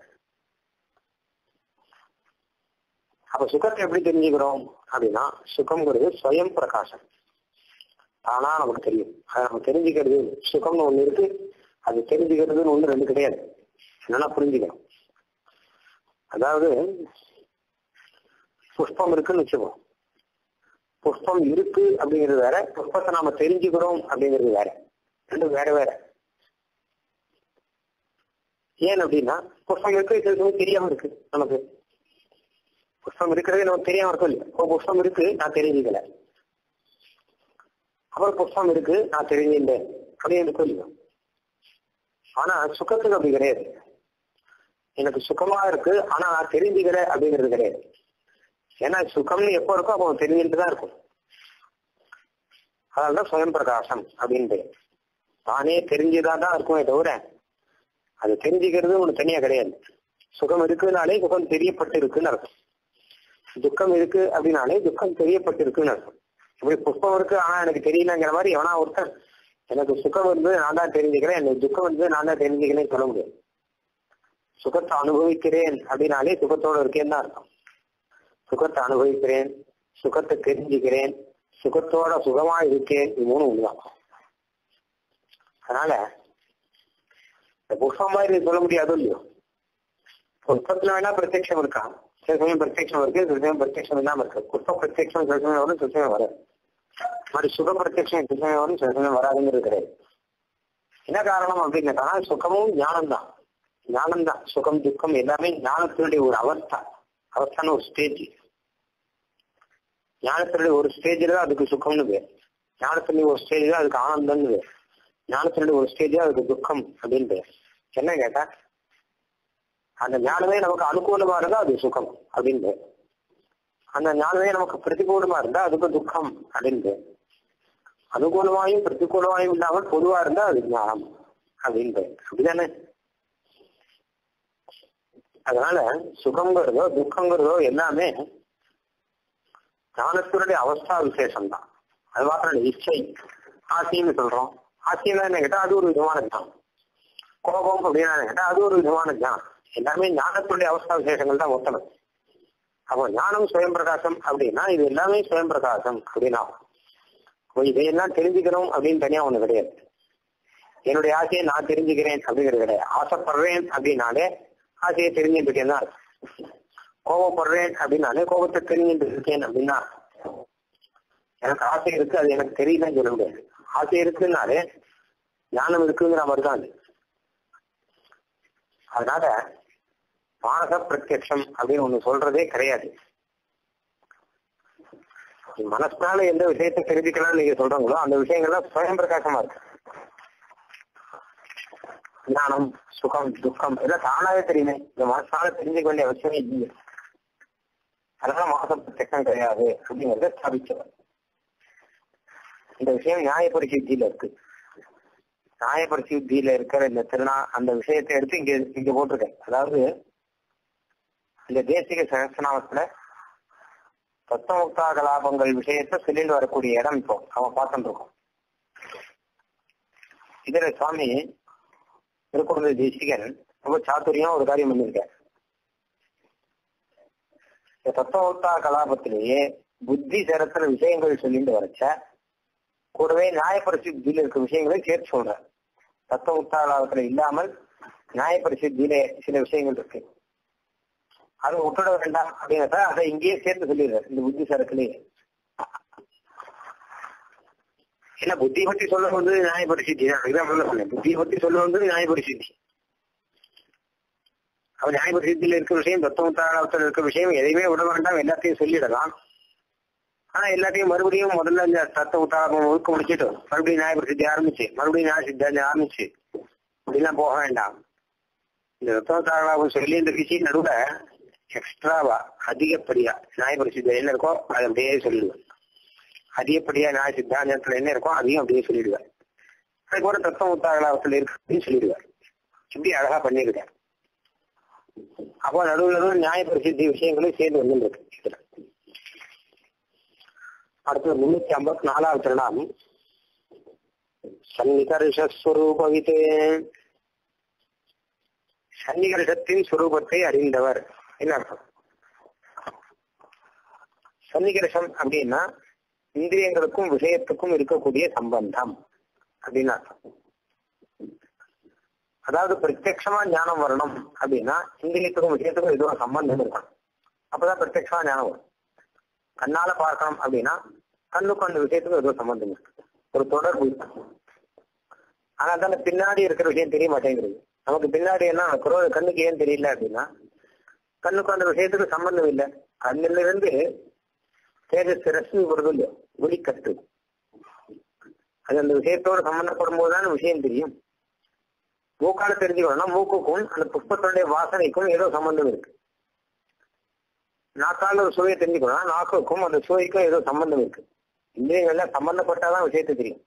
அப்ப சுகத்தை எப்படி தெரிஞ்சுக்கிறோம் அப்படின்னா சுகம்ங்கிறது ஸ்வயம் பிரகாசம் ஆனா நமக்கு தெரியும் அதை நம்ம தெரிஞ்சுக்கிறது சுகம்னு ஒண்ணு இருக்கு அது தெரிஞ்சுக்கிறதுன்னு ஒண்ணு ரெண்டு கிடையாது என்னன்னா புரிஞ்சுக்கணும் அதாவது புஷ்பம் இருக்குன்னு வச்சுக்கோம் புஷ்பம் இருக்கு அப்படிங்கிறது வேற புஷ்பத்தை நாம தெரிஞ்சுக்கிறோம் அப்படிங்கிறது வேற ரெண்டும் வேற வேற ஏன் அப்படின்னா புஷ்பம் இருக்கு இது தெரியாம இருக்கு நமக்கு புஷ்பம் இருக்கிறது நமக்கு தெரியாம இருக்கும் இல்லையா இப்போ புஷ்பம் இருக்கு நான் தெரிஞ்சுக்கல அப்புறம் புஷ்பம் இருக்கு நான் தெரிஞ்சிருந்தேன் அப்படின்னு இருக்கும் இல்லையா ஆனா சுகத்துக்கு அப்படி கிடையாது எனக்கு சுகமா இருக்கு ஆனா நான் தெரிஞ்சுக்கல அப்படிங்கிறது கிடையாது ஏன்னா சுகம்னு எப்போ இருக்கோ அப்போ தெரிஞ்சுட்டு தான் இருக்கும் அதனாலதான் சுயம் பிரகாசம் அப்படின்னு தானே தெரிஞ்சுதான் தான் இருக்குமே தவிர அது தெரிஞ்சுக்கிறது ஒண்ணு தனியா கிடையாது சுகம் இருக்குனாலே சுகம் தெரியப்பட்டு இருக்குன்னு அர்த்தம் துக்கம் இருக்கு அப்படின்னாலே துக்கம் தெரியப்பட்டு இருக்குன்னு அர்த்தம் இப்படி புஷ்பம் இருக்கு ஆனா எனக்கு தெரியலங்கிற மாதிரி எவனா ஒருத்தன் எனக்கு சுகம் வந்து நான் தான் தெரிஞ்சுக்கிறேன் எனக்கு துக்கம் வந்து நான் தான் தெரிஞ்சுக்கிறேன்னு சொல்ல முடியாது சுகத்தை அனுபவிக்கிறேன் அப்படின்னாலே சுகத்தோட இருக்கேன்னு தான் அர்த்தம் சுகத்தை அனுபவிக்கிறேன் சுகத்தை தெரிஞ்சுக்கிறேன் சுகத்தோட சுகமா இருக்கேன் இது மூணு ஒண்ணுதான் அதனால இந்த புஷ்பம் மாதிரி சொல்ல முடியாதோ இல்லையோ புஷ்பத்துல வேணா பிரத்யட்சம் இருக்கான் சில சமயம் பிரத்யட்சம் இருக்கு சில சமயம் பிரத்யட்சம் இல்லாம இருக்கு புஷ்ப பிரத்யட்சம் சில சமயம் வரும் சில சமயம் வராது மாதிரி சுக பிரத்யட்சம் சில சமயம் வரும் சில சமயம் வராதுங்கிறது கிடையாது என்ன காரணம் அப்படின்னா சுகமும் ஞானம் தான் ஞானம் தான் சுகம் துக்கம் எல்லாமே ஞானத்தினுடைய ஒரு அவஸ்தா அவஸ்தான ஒரு ஸ்டேஜ் ஞானத்தினுடைய ஒரு ஸ்டேஜ்ல தான் அதுக்கு சுகம்னு பேர் ஞானத்தினுடைய ஒரு ஸ்டேஜ் தான் அதுக்கு ஆனந்தம்னு பேர் ஞானத்தினுடைய ஒரு ஸ்டேஜ் அதுக்கு துக்கம் அப்படின்னு பேர் என்ன கேட்டா அந்த ஞானமே நமக்கு அனுகூலமா இருந்தா அது சுகம் அப்படின்னு அந்த ஞானமே நமக்கு பிரதிகூலமா இருந்தா அதுக்கு துக்கம் அப்படின்னு அனுகூலமாயும் பிரதிகூலமாயும் இல்லாமல் பொதுவா இருந்தா அது ஞானம் அப்படின்னு அப்படிதானே அதனால சுகங்கிறதோ துக்கங்கிறதோ எல்லாமே ஞானத்தினுடைய அவஸ்தா விசேஷம் தான் அது மாத்திரம் இல்லை இச்சை ஆசைன்னு சொல்றோம் ஆசைன்னா என்ன கேட்டா அது ஒரு விதமான ஞானம் கோபம் அப்படின்னா என்ன கேட்டா அது ஒரு விதமான ஞானம் எல்லாமே ஞானத்துடைய அவஸ்தா விசேஷங்கள் தான் ஒத்தணும் அப்போ ஞானம் சுயம் பிரகாசம் அப்படின்னா இது எல்லாமே சுயம் பிரகாசம் அப்படின்னா அப்போ இதையெல்லாம் தெரிஞ்சுக்கணும் அப்படின்னு தனியா ஒண்ணு கிடையாது என்னுடைய ஆசையை நான் தெரிஞ்சுக்கிறேன் அப்படிங்கிறது கிடையாது ஆசைப்படுறேன் அப்படின்னாலே ஆசையை தெரிஞ்சுட்டு இருக்கேன் தான் கோபப்படுறேன் அப்படின்னாலே கோபத்தை தெரிஞ்சுட்டு இருக்கேன் அப்படின்னா எனக்கு ஆசை இருக்கு அது எனக்கு தெரியலன்னு சொல்ல முடியாது ஆசை இருக்குன்னாலே ஞானம் இருக்குங்கிற மாதிரி தான் அது அதனால மானச பிரத்யக்ஷம் அப்படின்னு ஒண்ணு சொல்றதே கிடையாது மனசுனால எந்த விஷயத்தை தெரிஞ்சுக்கலாம்னு நீங்க சொல்றீங்களோ அந்த விஷயங்கள்லாம் சுயம் பிரகாசமா இருக்கு ஞானம் சுகம் துக்கம் எல்லாம் தானாவே தெரியுமே இந்த மனசால தெரிஞ்சுக்க வேண்டிய அவசியமே இல்லை அதனால மாச பிரத்யக்ஷம் கிடையாது அப்படிங்கறத ஸ்தாபிச்சவர் இந்த விஷயம் நியாய பரிசுத்தியில இருக்கு நியாய பரிசுத்தியில இருக்கிற இந்த திருநா அந்த விஷயத்தை எடுத்து இங்க இங்க போட்டிருக்கேன் அதாவது இந்த தேசிக சகசநாமத்துல தத்துவமுக்தா கலாபங்கள் விஷயத்தை சொல்லிட்டு வரக்கூடிய இடம் இப்போ அவன் பார்த்துட்டு இருக்கோம் இதுல சுவாமி திருக்குறள் தேசிகன் ரொம்ப சாத்துரியம் ஒரு காரியம் பண்ணியிருக்கார் இந்த தத்துவமுக்தா கலாபத்திலேயே புத்தி சரத்துல விஷயங்கள் சொல்லிட்டு வரச்ச கூடவே நியாயப்பரிசுத்தியில இருக்க விஷயங்களை சேர்த்து சொல்றார் தத்துவமுக்தா கலாபத்துல இல்லாமல் நியாயப்பரிசுத்தியில சில விஷயங்கள் இருக்கு அதை விட்டுட வேண்டாம் அப்படிங்கிறத அதை இங்கேயே சேர்த்து சொல்லிடுறாரு இந்த புத்தி சரக்குலயே ஏன்னா புத்தி பத்தி சொல்ல வந்து நியாயபரிசித்தி தான் இதான் முதல்ல சொன்னேன் புத்தியை பத்தி சொல்ல வந்து நியாயபரிசித்தி அவன் நியாயபரிசித்தியில் இருக்கிற விஷயம் தத்துவத்தாளத்தில் இருக்கிற விஷயம் எதையுமே விட வேண்டாம் எல்லாத்தையும் சொல்லிடலாம் ஆனா எல்லாத்தையும் மறுபடியும் முதல்ல இந்த தத்துவத்தாளம் ஒழுக்க முடிச்சுட்டு மறுபடியும் நியாயபரிசித்தி ஆரம்பிச்சு மறுபடியும் நியாய சித்தாந்தி ஆரம்பிச்சு அப்படிலாம் போக வேண்டாம் இந்த தத்துவத்தாளம் சொல்லி இந்த விஷயம் நடுவுல எக்ஸ்ட்ராவா அதிகப்படியா நியாயபரிசித்தி என்ன இருக்கோ அதை அப்படியே சொல்லிடுவேன் அதிகப்படியா நியாய சித்தாந்தத்துல என்ன இருக்கோ அதையும் அப்படியே சொல்லிடுவார் அதுக்கு ஒரு தத்துவ உத்தாகலாவத்துல இருக்கு அப்படின்னு சொல்லிடுவார் இப்படி அழகா பண்ணியிருக்கார் அப்போ நடுவில் நியாய பிரசித்தி விஷயங்களும் சேர்ந்து வந்துருக்கு இதுல அடுத்து முன்னூத்தி ஐம்பத்தி நாலாவது திருநாம் சன்னிகர்ஷஸ்வரூபவித்து சன்னிகர்ஷத்தின் சுரூபத்தை அறிந்தவர் என்ன அர்த்தம் சன்னிகர்ஷம் அப்படின்னா இந்திரியங்களுக்கும் விஷயத்துக்கும் இருக்கக்கூடிய சம்பந்தம் அப்படின்னு அர்த்தம் அதாவது பிரத்யட்சமா ஞானம் வரணும் அப்படின்னா இந்திரியத்துக்கும் விஷயத்துக்கும் எதுவும் சம்பந்தம் இருக்கணும் அப்பதான் பிரத்யட்சமா ஞானம் வரும் கண்ணால பார்க்கணும் அப்படின்னா கண்ணுக்கும் அந்த விஷயத்துக்கும் எதுவும் சம்பந்தம் இருக்கு ஒரு தொடர்பு இருக்கு ஆனா தானே பின்னாடி இருக்கிற விஷயம் தெரிய மாட்டேங்கிறது நமக்கு பின்னாடி என்ன நடக்கிறோம் கண்ணுக்கு ஏன் தெரியல அப்படின்னா கண்ணுக்கும் அந்த விஷயத்துக்கு சம்பந்தம் இல்லை கண்ணில இருந்து தேஜஸ் ரஷ்மி வருது இல்லையோ ஒளிக்கட்டு அது அந்த விஷயத்தோடு சம்பந்தப்படும் போதுதான் விஷயம் தெரியும் மூக்கால தெரிஞ்சுக்கணும்னா மூக்குக்கும் அந்த புஷ்பத்தினுடைய வாசனைக்கும் ஏதோ சம்பந்தம் இருக்கு நாக்கால ஒரு சுவையை தெரிஞ்சுக்கணும்னா நாக்குக்கும் அந்த சுவைக்கும் ஏதோ சம்பந்தம் இருக்கு இந்திரியங்கள்ல சம்பந்தப்பட்டாதான் விஷயத்தை தெரியும்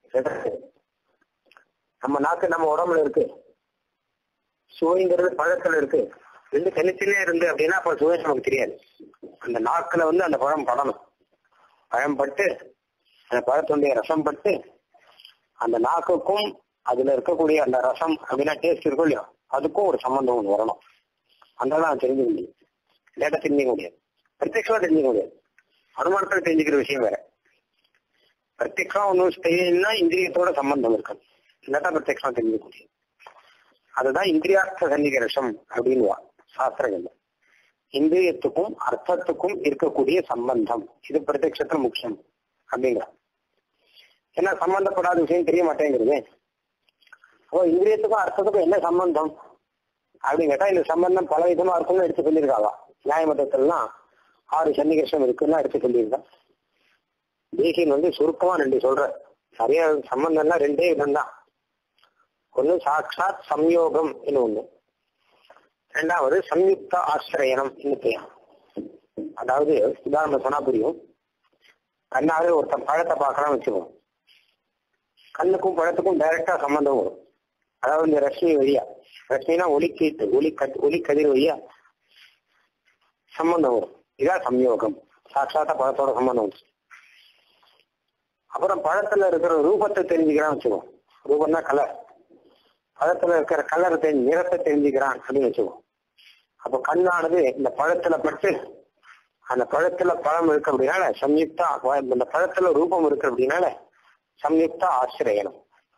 நம்ம நாக்கு நம்ம உடம்புல இருக்கு சுவைங்கிறது பழத்துல இருக்கு ரெண்டு தனித்தனியா இருந்து அப்படின்னா அப்ப சுவை நமக்கு தெரியாது அந்த நாக்குல வந்து அந்த பழம் படணும் பழம் பட்டு அந்த பழத்துடைய ரசம் பட்டு அந்த நாக்குக்கும் அதுல இருக்கக்கூடிய அந்த ரசம் அப்படின்னா டேஸ்ட் இருக்கும் இல்லையா அதுக்கும் ஒரு சம்பந்தம் ஒன்று வரணும் அந்த தான் தெரிஞ்சுக்க முடியும் லேட்டா தெரிஞ்சுக்க முடியாது பிரத்யட்சமா தெரிஞ்சுக்க முடியாது அனுமானத்தில் தெரிஞ்சுக்கிற விஷயம் வேற பிரத்யட்சமா ஒன்றும் தெரியலன்னா இந்திரியத்தோட சம்பந்தம் இருக்கும் இல்லாட்டா பிரத்யட்சமா தெரிஞ்சுக்க முடியும் அதுதான் இந்திரியார்த்த சன்னிகரசம் அப்படின்வா சாஸ்திரங்கள்ல இந்திரியத்துக்கும் அர்த்தத்துக்கும் இருக்கக்கூடிய சம்பந்தம் இது பிரத்யட்சத்துல முக்கியம் அப்படிங்கிற ஏன்னா சம்பந்தப்படாத விஷயம் தெரிய மாட்டேங்கிறது அப்போ இந்திரியத்துக்கும் அர்த்தத்துக்கும் என்ன சம்பந்தம் அப்படின்னு கேட்டா இந்த சம்பந்தம் பல விதமா இருக்கும்னு எடுத்து சொல்லியிருக்காவா நியாயமதத்திலாம் ஆறு சன்னிகர்ஷம் இருக்குன்னு எடுத்து சொல்லியிருக்கான் தேசியன் வந்து சுருக்கமா ரெண்டு சொல்ற சரியா சம்பந்தம்னா ரெண்டே விதம் தான் ஒண்ணு சாட்சாத் சம்யோகம் ஒண்ணு ரெண்டாவது சம்யுக்த ஆசிரியனம் பெயர் அதாவது உதாரணம் சொன்னா புரியும் கண்ணாவே ஒருத்தன் பழத்தை பார்க்கறான்னு வச்சுக்கோம் கண்ணுக்கும் பழத்துக்கும் டைரக்டா சம்பந்தம் வரும் அதாவது இந்த ரஷ்மி வழியா ரஷ்மினா ஒளிக்கீட்டு ஒளி கத் ஒளி கதிர் வழியா சம்பந்தம் வரும் இதான் சம்யோகம் சாட்சாத்த பழத்தோட சம்பந்தம் வரும் அப்புறம் பழத்துல இருக்கிற ரூபத்தை தெரிஞ்சுக்கிறான்னு வச்சுக்கோம் ரூபம்னா கலர் பழத்துல இருக்கிற கலர் தெரிஞ்சு நிறத்தை தெரிஞ்சுக்கிறான் அப்படின்னு வச்சுக்கோம் அப்ப கண்ணானது இந்த பழத்துல பட்டு அந்த பழத்துல பழம் இருக்கு அப்படின்னால சம்யுக்தா இந்த பழத்துல ரூபம் இருக்கு அப்படின்னால சம்யுக்தா ஆசிரியனம்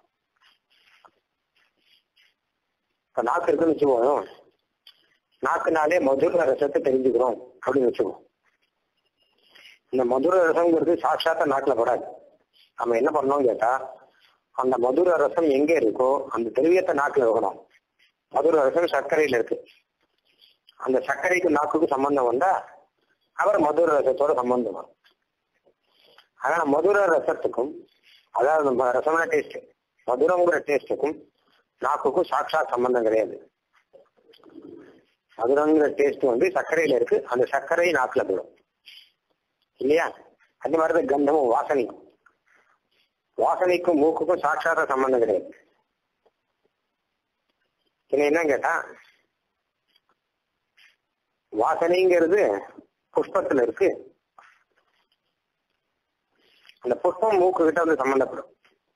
இப்ப நாக்கு இருக்குன்னு வச்சுக்கோம் நாக்குனாலே மதுர ரசத்தை தெரிஞ்சுக்கிறோம் அப்படின்னு வச்சுக்கோம் இந்த மதுர ரசம்ங்கிறது சாட்சாத்த நாக்குல படாது நம்ம என்ன பண்ணோம் கேட்டா அந்த மதுர ரசம் எங்க இருக்கோ அந்த திரவியத்தை நாக்குல வைக்கணும் மதுர ரசம் சர்க்கரையில இருக்கு அந்த சர்க்கரைக்கு நாக்குக்கு சம்பந்தம் வந்தா அப்புறம் மதுர ரசத்தோட சம்பந்தம் வரும் அதனால மதுர ரசத்துக்கும் அதாவது நம்ம ரசமான டேஸ்ட் மதுரங்கிற டேஸ்ட்டுக்கும் நாக்குக்கும் சாட்சாத் சம்பந்தம் கிடையாது மதுரங்கிற டேஸ்ட் வந்து சர்க்கரையில இருக்கு அந்த சர்க்கரை நாக்குல போடும் இல்லையா அது மாதிரிதான் கந்தமும் வாசனைக்கும் வாசனைக்கும் மூக்குக்கும் சாட்சாத சம்பந்தம் கிடையாது இதுல என்ன கேட்டா வாசனைங்கிறது புஷ்பத்துல இருக்கு அந்த புஷ்பம் மூக்கு கிட்ட வந்து சம்பந்தப்படும்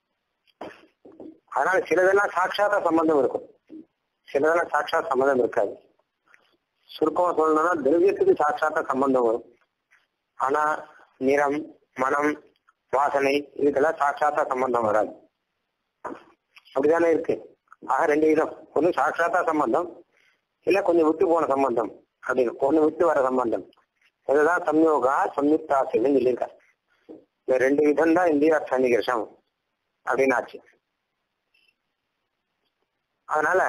அதனால சிலதெல்லாம் சாட்சாத்த சம்பந்தம் இருக்கும் சிலதெல்லாம் சாட்சாத் சம்பந்தம் இருக்காது சுருக்கமா சொல்லணும்னா திரவியத்துக்கு சாட்சாத்த சம்பந்தம் வரும் ஆனா நிறம் மனம் வாசனை இதுக்கெல்லாம் சாட்சாத்தா சம்பந்தம் வராது அப்படிதானே இருக்கு ஆக ரெண்டு விதம் ஒண்ணு சாட்சாத்தா சம்பந்தம் இல்ல கொஞ்சம் விட்டு போன சம்பந்தம் அப்படின்னு ஒண்ணு விட்டு வர சம்பந்தம் இதுதான் சம்யோகா சம்யுக்தாசின்னு சொல்லியிருக்காரு இந்த ரெண்டு விதம் தான் இந்தியா சன்னிகிருஷம் அப்படின்னு ஆச்சு அதனால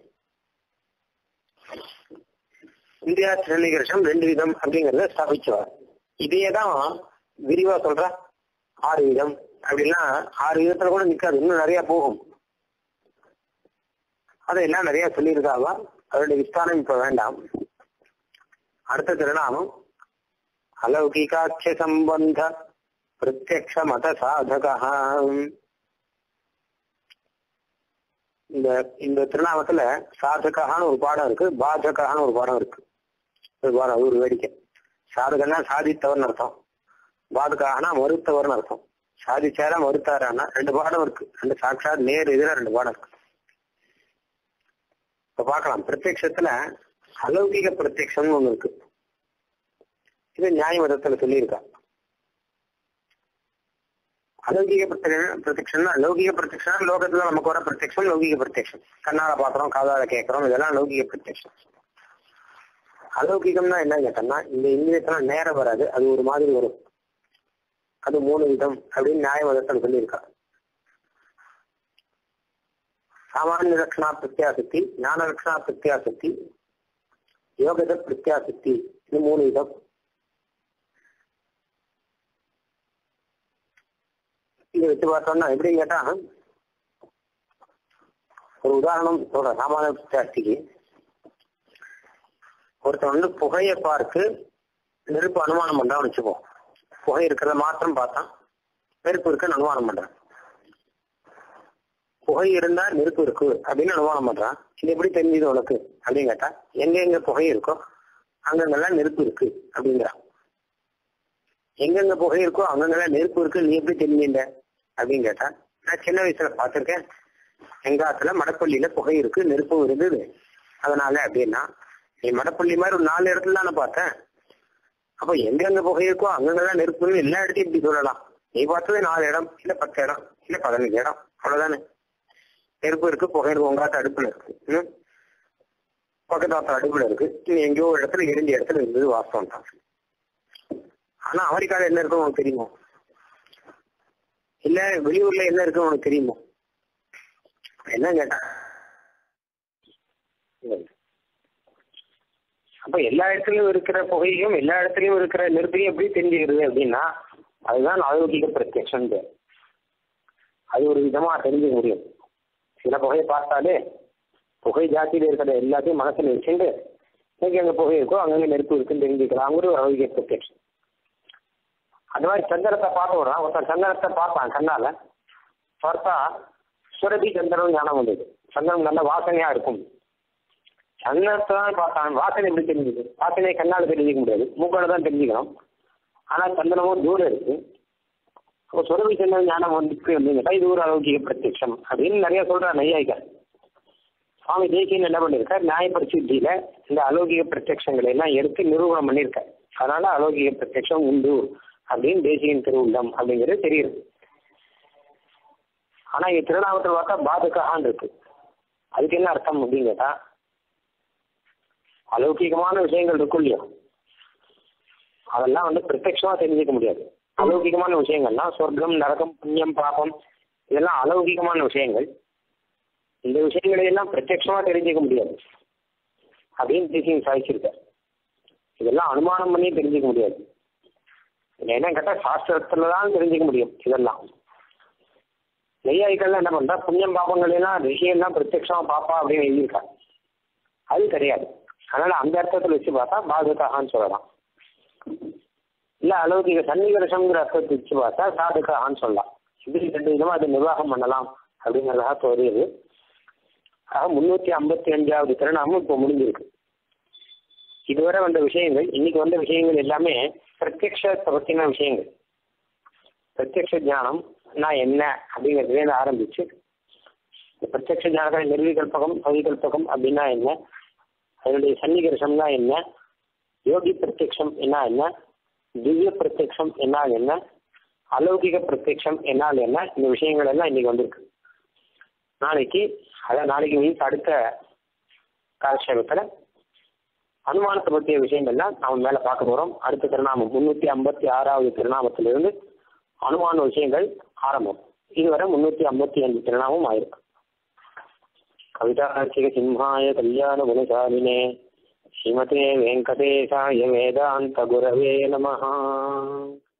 இந்தியா சன்னிகிருஷம் ரெண்டு விதம் அப்படிங்கறத ஸ்தாபிச்சுவார் இதையே தான் விரிவா சொல்ற ஆறு விதம் அப்படின்னா ஆறு விதத்துல கூட நிக்காது இன்னும் நிறைய போகும் அதையெல்லாம் நிறைய சொல்லியிருக்காவா அதோட விஸ்தானம் இப்ப வேண்டாம் அடுத்த திருநாமம் அலௌகிகாட்ச சம்பந்த பிரத்யக்ஷ மத சாதகா இந்த இந்த திருநாமத்துல சாதகான்னு ஒரு பாடம் இருக்கு பாதகான்னு ஒரு பாடம் இருக்கு ஒரு பாடம் அது ஒரு வேடிக்கை சாதகன்னா சாதித்தவர்னு அர்த்தம் பாதுகாகனா மறுத்தவர்னு அர்த்தம் சாதிச்சாரா மறுத்தாரானா ரெண்டு பாடம் இருக்கு ரெண்டு சாட்சாத் நேர் எதிர ரெண்டு பாடம் இருக்கு இப்ப பார்க்கலாம் பிரத்யக்ஷத்துல அலௌகிக பிரத்யக்ஷம்னு ஒண்ணு இருக்கு இது நியாய மதத்துல சொல்லியிருக்கா அலௌகிக பிரத்யக்ஷம்னா லௌகிக பிரத்யக்ஷம் லோகத்துல நமக்கு வர பிரத்யக்ஷம் லௌகிக பிரத்யக்ஷம் கண்ணால பாக்குறோம் காதால கேட்கிறோம் இதெல்லாம் லௌகிக பிரத்யக்ஷம் அலௌகிகம்னா என்ன கேட்டோம்னா இந்த இந்திரியத்தெல்லாம் நேரம் வராது அது ஒரு மாதிரி வரும் அது மூணு விதம் அப்படின்னு நியாய மதத்தில் சொல்லியிருக்கா சாமானிய லட்சணா பிரத்யாசக்தி ஞான லட்சணா பிரத்யாசக்தி யோகத பிரத்யாசக்தி இது மூணு விதம் இதை வச்சு பார்த்தோம்னா எப்படி கேட்டா ஒரு உதாரணம் சொல்ற சாமானிய பிரத்யாசக்திக்கு ஒருத்தன் வந்து புகையை பார்த்து நெருப்பு அனுமானம் பண்றான்னு வச்சுப்போம் புகை இருக்கிறத மாத்திரம் பார்த்தான் நெருப்பு இருக்குன்னு அனுமானம் பண்றான் புகை இருந்தா நெருப்பு இருக்கு அப்படின்னு அனுமானம் பண்றான் இது எப்படி தெரிஞ்சது உனக்கு அப்படின்னு கேட்டா எங்க எங்க புகை இருக்கோ அங்கங்கெல்லாம் நெருப்பு இருக்கு அப்படிங்கிறான் எங்கெங்க புகை இருக்கோ அங்கங்கெல்லாம் நெருப்பு இருக்கு நீ எப்படி தெரிஞ்சின்ற அப்படின்னு கேட்டா நான் சின்ன வயசுல பார்த்திருக்கேன் எங்க ஆத்துல மடப்பள்ளியில புகை இருக்கு நெருப்பும் இருந்தது அதனால அப்படின்னா நீ மடப்பள்ளி மாதிரி ஒரு நாலு இடத்துல தானே பார்த்தேன் அப்ப எங்கெங்க புகை இருக்கோ அங்கங்கெல்லாம் நெருப்புன்னு எல்லா இடத்தையும் இப்படி சொல்லலாம் நீ பார்த்தது நாலு இடம் இல்ல பத்து இடம் இல்ல பதினஞ்சு இடம் அவ்வளவுதானே நெருப்பு இருக்கு புகை இருக்கு உங்காத்த அடுப்புல இருக்கு ம்? பக்கத்தாத்த அடுப்புல இருக்கு நீ எங்கேயோ ஒரு இடத்துல எரிஞ்ச இடத்துல இருந்தது வாஸ்தவம் தான் ஆனா அமெரிக்கால என்ன இருக்குன்னு உனக்கு தெரியுமோ இல்ல வெளியூர்ல என்ன இருக்குன்னு உனக்கு தெரியுமோ என்ன கேட்டேன் அப்ப எல்லா இடத்துலயும் இருக்கிற புகையும் எல்லா இடத்துலயும் இருக்கிற நெருப்பையும் எப்படி தெரிஞ்சுக்கிறது அப்படின்னா அதுதான் ஆரோக்கிய பிரத்யக்ஷம் அது ஒரு விதமா தெரிஞ்சுக்க முடியும் சில புகையை பார்த்தாலே புகை ஜாத்தியில் இருக்கிற எல்லாத்தையும் மனசுல வச்சுட்டு எங்க அங்க புகை இருக்கோ அங்கங்க நெருப்பு இருக்குன்னு தெரிஞ்சுக்கலாம் ஒரு அலௌகிக பிரத்யட்சம் அந்த மாதிரி சந்திரத்தை பார்த்து விடுறான் ஒருத்தன் சந்திரத்தை பார்ப்பான் கண்ணால பார்த்தா சுரபி சந்திரன் ஞானம் வந்தது சந்திரன் நல்ல வாசனையா இருக்கும் சந்திரத்தை தான் பார்த்தான் வாசனை எப்படி தெரிஞ்சுது வாசனை கண்ணால தெரிஞ்சுக்க முடியாது மூக்கால தான் தெரிஞ்சுக்கணும் ஆனா சந்திரமும் தூரம் இருக்கு அப்போ சுரபி சந்திரன் ஞானம் வந்துருக்கு அப்படிங்கிட்டா இது ஒரு அலௌகிக பிரத்யட்சம் அப்படின்னு நிறைய சொல்றார் நையாயிக்கா சுவாமி தேசியன் என்ன பண்ணியிருக்கார் நியாயப்படுத்தியில இந்த அலௌகிக பிரத்யட்சங்களை எல்லாம் எடுத்து நிரூபணம் பண்ணியிருக்கார் அதனால அலௌகிக பிரத்யட்சம் உண்டு அப்படின்னு தேசியின் திருவுள்ளம் அப்படிங்கிறது தெரியுது ஆனா இங்க திருநாமத்தில் பார்த்தா பாதுகான்னு இருக்கு அதுக்கு என்ன அர்த்தம் அப்படின்னு கேட்டா அலௌகிகமான விஷயங்கள் இருக்கும் இல்லையா அதெல்லாம் வந்து பிரத்யட்சமா தெரிஞ்சுக்க முடியாது அலௌகிகமான விஷயங்கள்லாம் சொர்க்கம் நரகம் புண்ணியம் பாபம் இதெல்லாம் அலௌகிகமான விஷயங்கள் இந்த விஷயங்களை எல்லாம் பிரத்யட்சமா தெரிஞ்சுக்க முடியாது அப்படின்னு தேசியம் சாதிச்சிருக்கார் இதெல்லாம் அனுமானம் பண்ணி தெரிஞ்சுக்க முடியாது என்ன கேட்டா சாஸ்திரத்துல தான் தெரிஞ்சுக்க முடியும் இதெல்லாம் நெய்யாய்கள்லாம் என்ன பண்றா புண்ணியம் பாபங்கள் எல்லாம் ரிஷியெல்லாம் பிரத்யட்சமா பாப்பா அப்படின்னு எழுதியிருக்காங்க அது கிடையாது அதனால அந்த அர்த்தத்தில் வச்சு பார்த்தா பாதுகான்னு சொல்லலாம் இல்ல அலௌகிக சன்னிகரசம்ங்கிற அர்த்தத்தை வச்சு பார்த்தா சாதுகான்னு சொல்லலாம் இப்படி ரெண்டு விதமா அது நிர்வாகம் பண்ணலாம் அப்படிங்கிறதாக தோறியது ஆக முன்னூத்தி ஐம்பத்தி அஞ்சாவது திருநாமம் இப்போ முடிஞ்சிருக்கு இதுவரை வந்த விஷயங்கள் இன்னைக்கு வந்த விஷயங்கள் எல்லாமே பிரத்யக்ஷத்தை பத்தின விஷயங்கள் பிரத்யக்ஷ ஞானம் நான் என்ன அப்படிங்கிறதுலேருந்து ஆரம்பிச்சு இந்த பிரத்யக்ஷ ஞானத்தில் நிர்விகல்பகம் அவிகல்பகம் அப்படின்னா என்ன அதனுடைய சன்னிகர்ஷம்னா என்ன யோகி பிரத்யக்ஷம் என்ன என்ன திவ்ய பிரத்யக்ஷம் என்னால் என்ன அலௌகிக பிரத்யக்ஷம் என்னால் என்ன இந்த விஷயங்கள் எல்லாம் இன்னைக்கு வந்திருக்கு நாளைக்கு அதான் நாளைக்கு மீன்ஸ் அடுத்த காலக்ஷேபத்தில் அனுமானத்தை பற்றிய விஷயங்கள்லாம் நாம் மேலே பார்க்க போகிறோம் அடுத்த திருநாமம் முன்னூற்றி ஐம்பத்தி ஆறாவது திருநாமத்திலிருந்து அனுமான விஷயங்கள் ஆரம்பம் இதுவரை முன்னூற்றி ஐம்பத்தி அஞ்சு திருநாமம் ஆயிருக்கு கவிதார்த்திக சிம்ஹாய கல்யாண குணசாலினே ஸ்ரீமதே வெங்கடேசாய வேதாந்த குரவே நமஹா